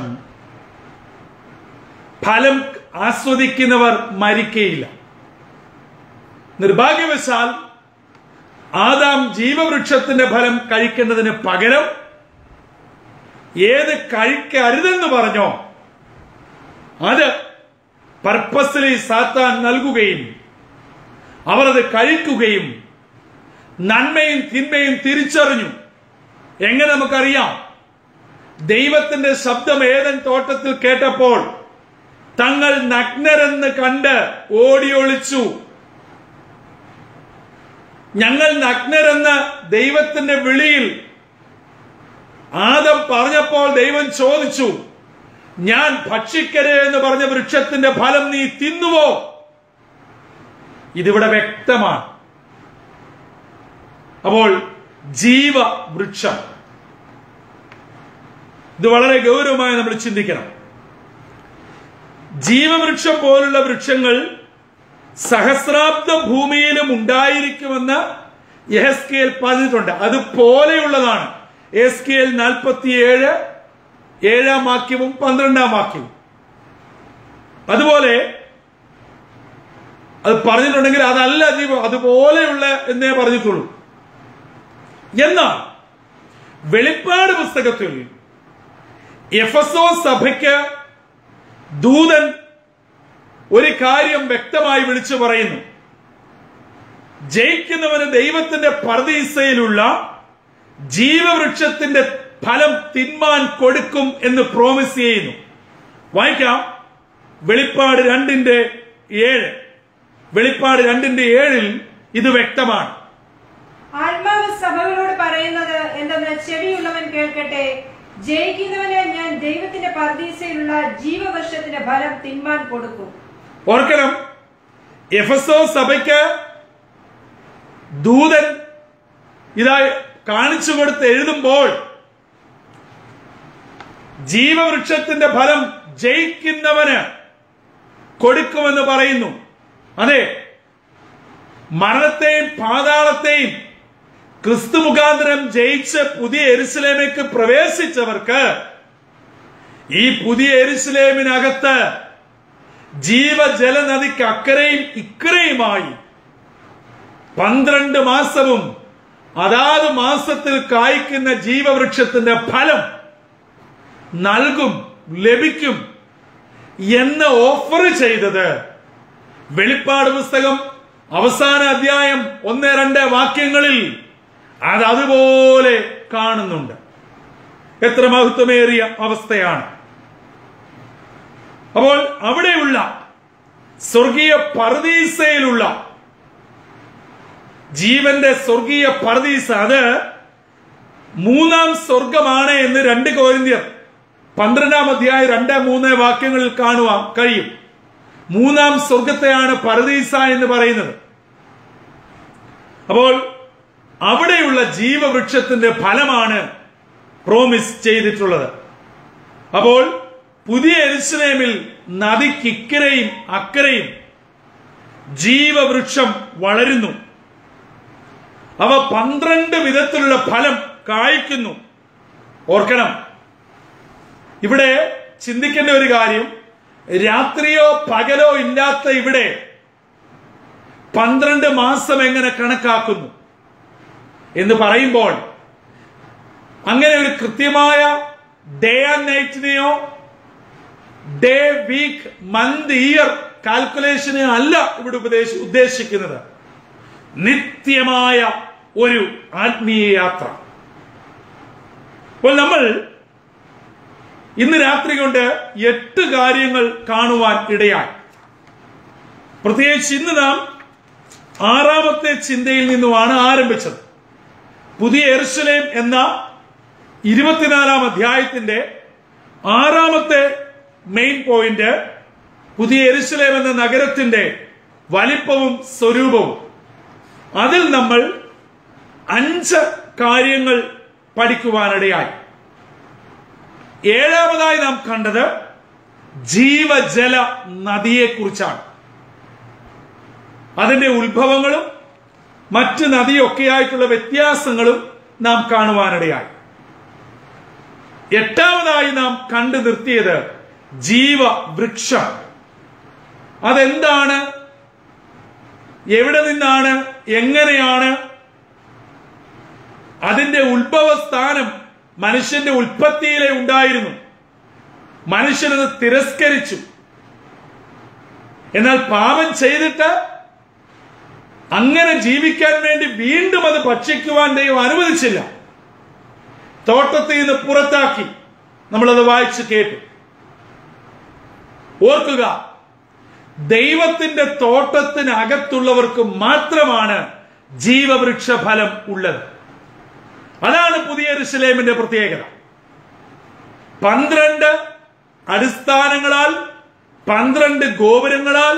ഫലം ആസ്വദിക്കുന്നവർ മരിക്കയില്ല നിർഭാഗ്യവശാൽ ആദാം ജീവവൃക്ഷത്തിന്റെ ഫലം കഴിക്കേണ്ടതിന് പകരം ഏത് കഴിക്കരുതെന്ന് പറഞ്ഞോ അത് പർപ്പസിലി സാത്താൻ നൽകുകയും അവർ അത് കഴിക്കുകയും നന്മയും തിന്മയും തിരിച്ചറിഞ്ഞു എങ്ങനെ നമുക്കറിയാം ദൈവത്തിന്റെ ശബ്ദം ഏതൻ തോട്ടത്തിൽ കേട്ടപ്പോൾ തങ്ങൾ നഗ്നരെന്ന് കണ്ട് ഓടിയൊളിച്ചു ഞങ്ങൾ നഗ്നരെന്ന് ദൈവത്തിന്റെ വിളിയിൽ ആദം പറഞ്ഞപ്പോൾ ദൈവം ചോദിച്ചു ഞാൻ ഭക്ഷിക്കരുത് എന്ന് പറഞ്ഞ വൃക്ഷത്തിന്റെ ഫലം നീ തിന്നുവോ ഇതിവിടെ വ്യക്തമാണ് അപ്പോൾ ജീവവൃക്ഷം ഇത് വളരെ ഗൗരവമായി നമ്മൾ ചിന്തിക്കണം ജീവവൃക്ഷം പോലുള്ള വൃക്ഷങ്ങൾ സഹസ്രാബ്ദ ഭൂമിയിലും ഉണ്ടായിരിക്കുമെന്ന് യഹസ്കേൽ പറഞ്ഞിട്ടുണ്ട് അതുപോലെയുള്ളതാണ് എസ്കേൽ നാൽപ്പത്തിയേഴ് ഏഴാം വാക്യവും പന്ത്രണ്ടാം വാക്യവും അതുപോലെ അത് പറഞ്ഞിട്ടുണ്ടെങ്കിൽ അതല്ല ജീവം അതുപോലെയുള്ള എന്നേ പറഞ്ഞിട്ടുള്ളൂ എന്നാൽ വെളിപ്പാട് പുസ്തകത്തിൽ എഫസോ സഭയ്ക്ക് ദൂതൻ ഒരു കാര്യം വ്യക്തമായി വിളിച്ചു പറയുന്നു ജയിക്കുന്നവന് ദൈവത്തിന്റെ പർദീസയിലുള്ള ജീവവൃക്ഷത്തിന്റെ ഫലം തിന്മാൻ കൊടുക്കും എന്ന് പ്രോമിസ് ചെയ്യുന്നു വായിക്കാം വെളിപ്പാട് രണ്ടിന്റെ ഏഴ് വെളിപ്പാട് രണ്ടിന്റെ ഏഴിൽ ഇത് വ്യക്തമാണ് ആത്മാവ് സഭകളോട് പറയുന്നത് എന്തെന്ന് ചെവിയുള്ളവൻ കേൾക്കട്ടെ ജയിക്കുന്നവന് ഞാൻ ദൈവത്തിന്റെ പർദീസയിലുള്ള ജീവവർഷത്തിന്റെ ഫലം തിന്മാൻ കൊടുക്കും ഓർക്കണം എഫസോ സഭയ്ക്ക് ദൂതൻ ഇതാ കാണിച്ചു കൊടുത്ത് എഴുതുമ്പോൾ ജീവവൃക്ഷത്തിന്റെ ഫലം ജയിക്കുന്നവന് കൊടുക്കുമെന്ന് പറയുന്നു അതെ മരണത്തെയും പാതാളത്തെയും ക്രിസ്തു മുഖാന്തരം ജയിച്ച് പുതിയ എരുസലേമേക്ക് പ്രവേശിച്ചവർക്ക് ഈ പുതിയ എരുസലേമിനകത്ത് ജീവജലനദിക്ക് അക്കരയും ഇക്കരയുമായി പന്ത്രണ്ട് മാസവും അതാത് മാസത്തിൽ കായ്ക്കുന്ന ജീവവൃക്ഷത്തിന്റെ ഫലം നൽകും ലഭിക്കും എന്ന് ഓഫർ ചെയ്തത് വെളിപ്പാട് പുസ്തകം അവസാന അധ്യായം ഒന്ന് രണ്ട് വാക്യങ്ങളിൽ അത് അതുപോലെ കാണുന്നുണ്ട് എത്ര മഹത്വമേറിയ അവസ്ഥയാണ് അപ്പോൾ അവിടെയുള്ള സ്വർഗീയ പർദീസയിലുള്ള ജീവന്റെ സ്വർഗീയ പർദീസ അത് മൂന്നാം സ്വർഗമാണ് എന്ന് രണ്ട് കോരിന്ത്യർ പന്ത്രണ്ടാം അധ്യായം രണ്ട് മൂന്ന് വാക്യങ്ങളിൽ കാണുവാൻ കഴിയും മൂന്നാം സ്വർഗത്തെയാണ് പരദീസ എന്ന് പറയുന്നത് അപ്പോൾ അവിടെയുള്ള ജീവവൃക്ഷത്തിന്റെ ഫലമാണ് പ്രോമിസ് ചെയ്തിട്ടുള്ളത് അപ്പോൾ പുതിയ എരുസലേമിൽ നദിക്കിക്കരയും അക്കരയും ജീവവൃക്ഷം വളരുന്നു അവ പന്ത്രണ്ട് വിധത്തിലുള്ള ഫലം കായ്ക്കുന്നു ഓർക്കണം ഇവിടെ ചിന്തിക്കേണ്ട ഒരു കാര്യം രാത്രിയോ പകലോ ഇല്ലാത്ത ഇവിടെ പന്ത്രണ്ട് മാസം എങ്ങനെ കണക്കാക്കുന്നു എന്ന് പറയുമ്പോൾ അങ്ങനെ ഒരു കൃത്യമായ ഡേ ആൻഡ് നൈറ്റിനെയോ ഡേ വീക്ക് മന്ത് ഇയർ കാൽക്കുലേഷനെ അല്ല ഇവിടെ ഉപദേശ ഉദ്ദേശിക്കുന്നത് നിത്യമായ ഒരു ആത്മീയ യാത്ര അപ്പോൾ നമ്മൾ ഇന്ന് രാത്രി കൊണ്ട് എട്ട് കാര്യങ്ങൾ കാണുവാൻ ഇടയായി പ്രത്യേകിച്ച് ഇന്ന് നാം ആറാമത്തെ ചിന്തയിൽ നിന്നുമാണ് ആരംഭിച്ചത് പുതിയ എറുസലേം എന്ന ഇരുപത്തിനാലാം അധ്യായത്തിന്റെ ആറാമത്തെ മെയിൻ പോയിന്റ് പുതിയ എരുസലേം എന്ന നഗരത്തിന്റെ വലിപ്പവും സ്വരൂപവും അതിൽ നമ്മൾ അഞ്ച് കാര്യങ്ങൾ പഠിക്കുവാനിടയായി ഏഴാമതായി നാം കണ്ടത് ജീവജല നദിയെക്കുറിച്ചാണ് അതിന്റെ ഉത്ഭവങ്ങളും മറ്റ് നദിയൊക്കെയായിട്ടുള്ള വ്യത്യാസങ്ങളും നാം കാണുവാനിടയായി എട്ടാമതായി നാം കണ്ടു നിർത്തിയത് ജീവവൃക്ഷം അതെന്താണ് എവിടെ നിന്നാണ് എങ്ങനെയാണ് അതിന്റെ ഉത്ഭവസ്ഥാനം മനുഷ്യന്റെ ഉൽപ്പത്തിയിലെ ഉണ്ടായിരുന്നു മനുഷ്യനത് തിരസ്കരിച്ചു എന്നാൽ പാപം ചെയ്തിട്ട് അങ്ങനെ ജീവിക്കാൻ വേണ്ടി വീണ്ടും അത് ഭക്ഷിക്കുവാൻ ദൈവം അനുവദിച്ചില്ല തോട്ടത്തിൽ നിന്ന് പുറത്താക്കി നമ്മളത് വായിച്ച് കേട്ടു ഓർക്കുക ദൈവത്തിന്റെ തോട്ടത്തിനകത്തുള്ളവർക്ക് മാത്രമാണ് ജീവവൃക്ഷ ഫലം ഉള്ളത് അതാണ് പുതിയ ഋഷലേമിന്റെ പ്രത്യേകത പന്ത്രണ്ട് അടിസ്ഥാനങ്ങളാൽ പന്ത്രണ്ട് ഗോപുരങ്ങളാൽ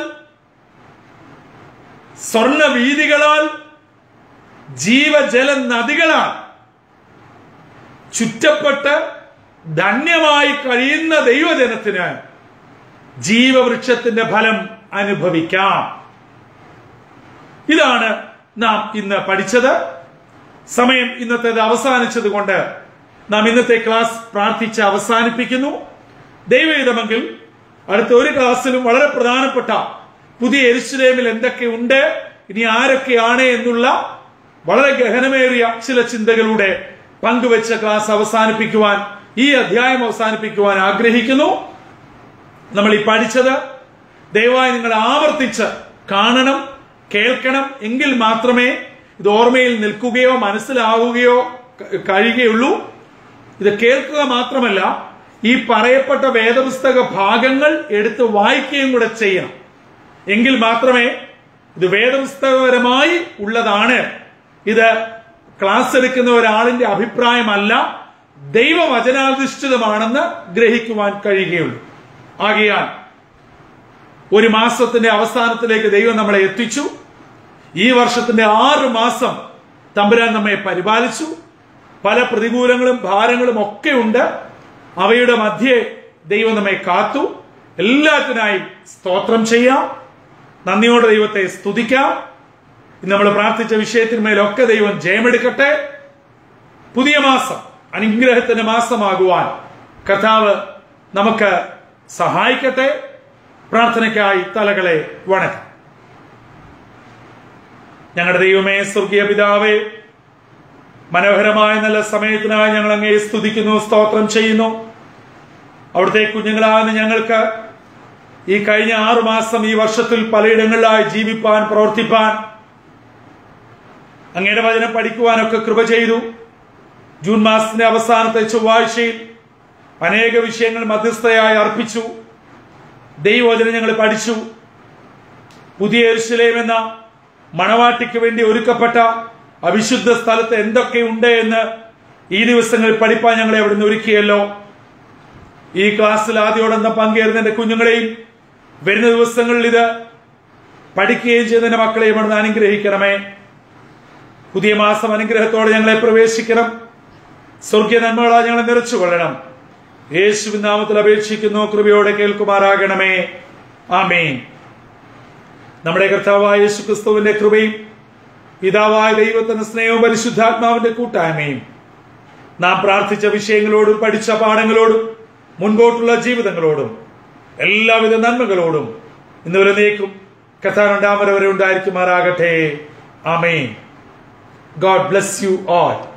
സ്വർണ വീതികളാൽ ജീവജല നദികളാൽ ചുറ്റപ്പെട്ട് ധന്യമായി കഴിയുന്ന ദൈവജനത്തിന് ജീവവൃക്ഷത്തിന്റെ ഫലം അനുഭവിക്കാം ഇതാണ് നാം ഇന്ന് പഠിച്ചത് സമയം ഇന്നത്തേത് അവസാനിച്ചത് കൊണ്ട് നാം ഇന്നത്തെ ക്ലാസ് പ്രാർത്ഥിച്ച് അവസാനിപ്പിക്കുന്നു ദൈവഹിതമെങ്കിൽ അടുത്ത ഒരു ക്ലാസ്സിലും വളരെ പ്രധാനപ്പെട്ട പുതിയ എരുസലേമിൽ എന്തൊക്കെ ഉണ്ട് ഇനി ആരൊക്കെയാണ് എന്നുള്ള വളരെ ഗഹനമേറിയ ചില ചിന്തകളുടെ പങ്കുവെച്ച ക്ലാസ് അവസാനിപ്പിക്കുവാൻ ഈ അധ്യായം അവസാനിപ്പിക്കുവാൻ ആഗ്രഹിക്കുന്നു നമ്മൾ ഈ പഠിച്ചത് ദയവായി നിങ്ങൾ ആവർത്തിച്ച് കാണണം കേൾക്കണം എങ്കിൽ മാത്രമേ ഇത് ഓർമ്മയിൽ നിൽക്കുകയോ മനസ്സിലാവുകയോ ക- കഴിയുകയുള്ളൂ ഇത് കേൾക്കുക മാത്രമല്ല ഈ പറയപ്പെട്ട വേദപുസ്തക ഭാഗങ്ങൾ എടുത്ത് വായിക്കുകയും കൂടെ ചെയ്യണം എങ്കിൽ മാത്രമേ ഇത് വേദപുസ്തകപരമായി ഉള്ളതാണ് ഇത് ക്ലാസ് എടുക്കുന്ന ഒരാളിന്റെ അഭിപ്രായമല്ല ദൈവവചനാധിഷ്ഠിതമാണെന്ന് ഗ്രഹിക്കുവാൻ കഴിയുകയുള്ളൂ ആകയാൽ ഒരു മാസത്തിന്റെ അവസാനത്തിലേക്ക് ദൈവം നമ്മളെ എത്തിച്ചു ഈ വർഷത്തിന്റെ ആറ് മാസം തമ്പുരാൻ നമ്മെ പരിപാലിച്ചു പല പ്രതികൂലങ്ങളും ഭാരങ്ങളും ഒക്കെ ഉണ്ട് അവയുടെ മധ്യേ ദൈവം നമ്മെ കാത്തു എല്ലാത്തിനായി സ്തോത്രം ചെയ്യാം നന്ദിയോടെ ദൈവത്തെ സ്തുതിക്കാം ഇന്ന് നമ്മൾ പ്രാർത്ഥിച്ച വിഷയത്തിന്മേലൊക്കെ ദൈവം ജയമെടുക്കട്ടെ പുതിയ മാസം അനുഗ്രഹത്തിന്റെ മാസമാകുവാൻ കർത്താവ് നമുക്ക് സഹായിക്കട്ടെ പ്രാർത്ഥനയ്ക്കായി തലകളെ വണക്കാം ഞങ്ങളുടെ ദൈവമേ സ്വർഗീയ പിതാവേ മനോഹരമായ നല്ല സമയത്തിനായി ഞങ്ങൾ അങ്ങേ സ്തുതിക്കുന്നു സ്തോത്രം ചെയ്യുന്നു അവിടുത്തെ കുഞ്ഞുങ്ങളാകുന്ന ഞങ്ങൾക്ക് ഈ കഴിഞ്ഞ ആറു മാസം ഈ വർഷത്തിൽ പലയിടങ്ങളിലായി ജീവിപ്പാൻ പ്രവർത്തിപ്പാൻ അങ്ങയുടെ വചനം പഠിക്കുവാനൊക്കെ കൃപ ചെയ്തു ജൂൺ മാസത്തിന്റെ അവസാനത്തെ ചൊവ്വാഴ്ചയിൽ അനേക വിഷയങ്ങൾ മധ്യസ്ഥയായി അർപ്പിച്ചു ദൈവവചനം ഞങ്ങൾ പഠിച്ചു പുതിയ എരുശലേം എന്ന മണവാട്ടിക്ക് വേണ്ടി ഒരുക്കപ്പെട്ട അവിശുദ്ധ സ്ഥലത്ത് എന്തൊക്കെയുണ്ട് എന്ന് ഈ ദിവസങ്ങളിൽ പഠിപ്പാൻ ഞങ്ങളെ അവിടുന്ന് ഒരുക്കിയല്ലോ ഈ ക്ലാസ്സിൽ ആദ്യോടൊന്ന് പങ്കേറുന്ന എന്റെ കുഞ്ഞുങ്ങളെയും വരുന്ന ദിവസങ്ങളിൽ ഇത് പഠിക്കുകയും ചെയ്യുന്ന എന്റെ മക്കളെയും അവിടുന്ന് അനുഗ്രഹിക്കണമേ പുതിയ മാസം അനുഗ്രഹത്തോടെ ഞങ്ങളെ പ്രവേശിക്കണം സ്വർഗീയ നന്മകളാ ഞങ്ങളെ നിറച്ചു കൊള്ളണം യേശുവിൻ നാമത്തിൽ അപേക്ഷിക്കുന്നു കൃപയോടെ കേൾക്കുമാറാകണമേ ആമേൻ നമ്മുടെ കർത്താവായ യേശു ക്രിസ്തുവിന്റെ കൃപയും പിതാവായ ദൈവത്തിന്റെ സ്നേഹവും പരിശുദ്ധാത്മാവിന്റെ കൂട്ടായ്മയും നാം പ്രാർത്ഥിച്ച വിഷയങ്ങളോടും പഠിച്ച പാഠങ്ങളോടും മുൻപോട്ടുള്ള ജീവിതങ്ങളോടും എല്ലാവിധ നന്മകളോടും ഇന്നുവരെ നീക്കും കഥാരണ്ടാമര വരെ ഉണ്ടായിരിക്കുമാറാകട്ടെ ആമേൻ ഗോഡ് ബ്ലസ് യു ഓൾ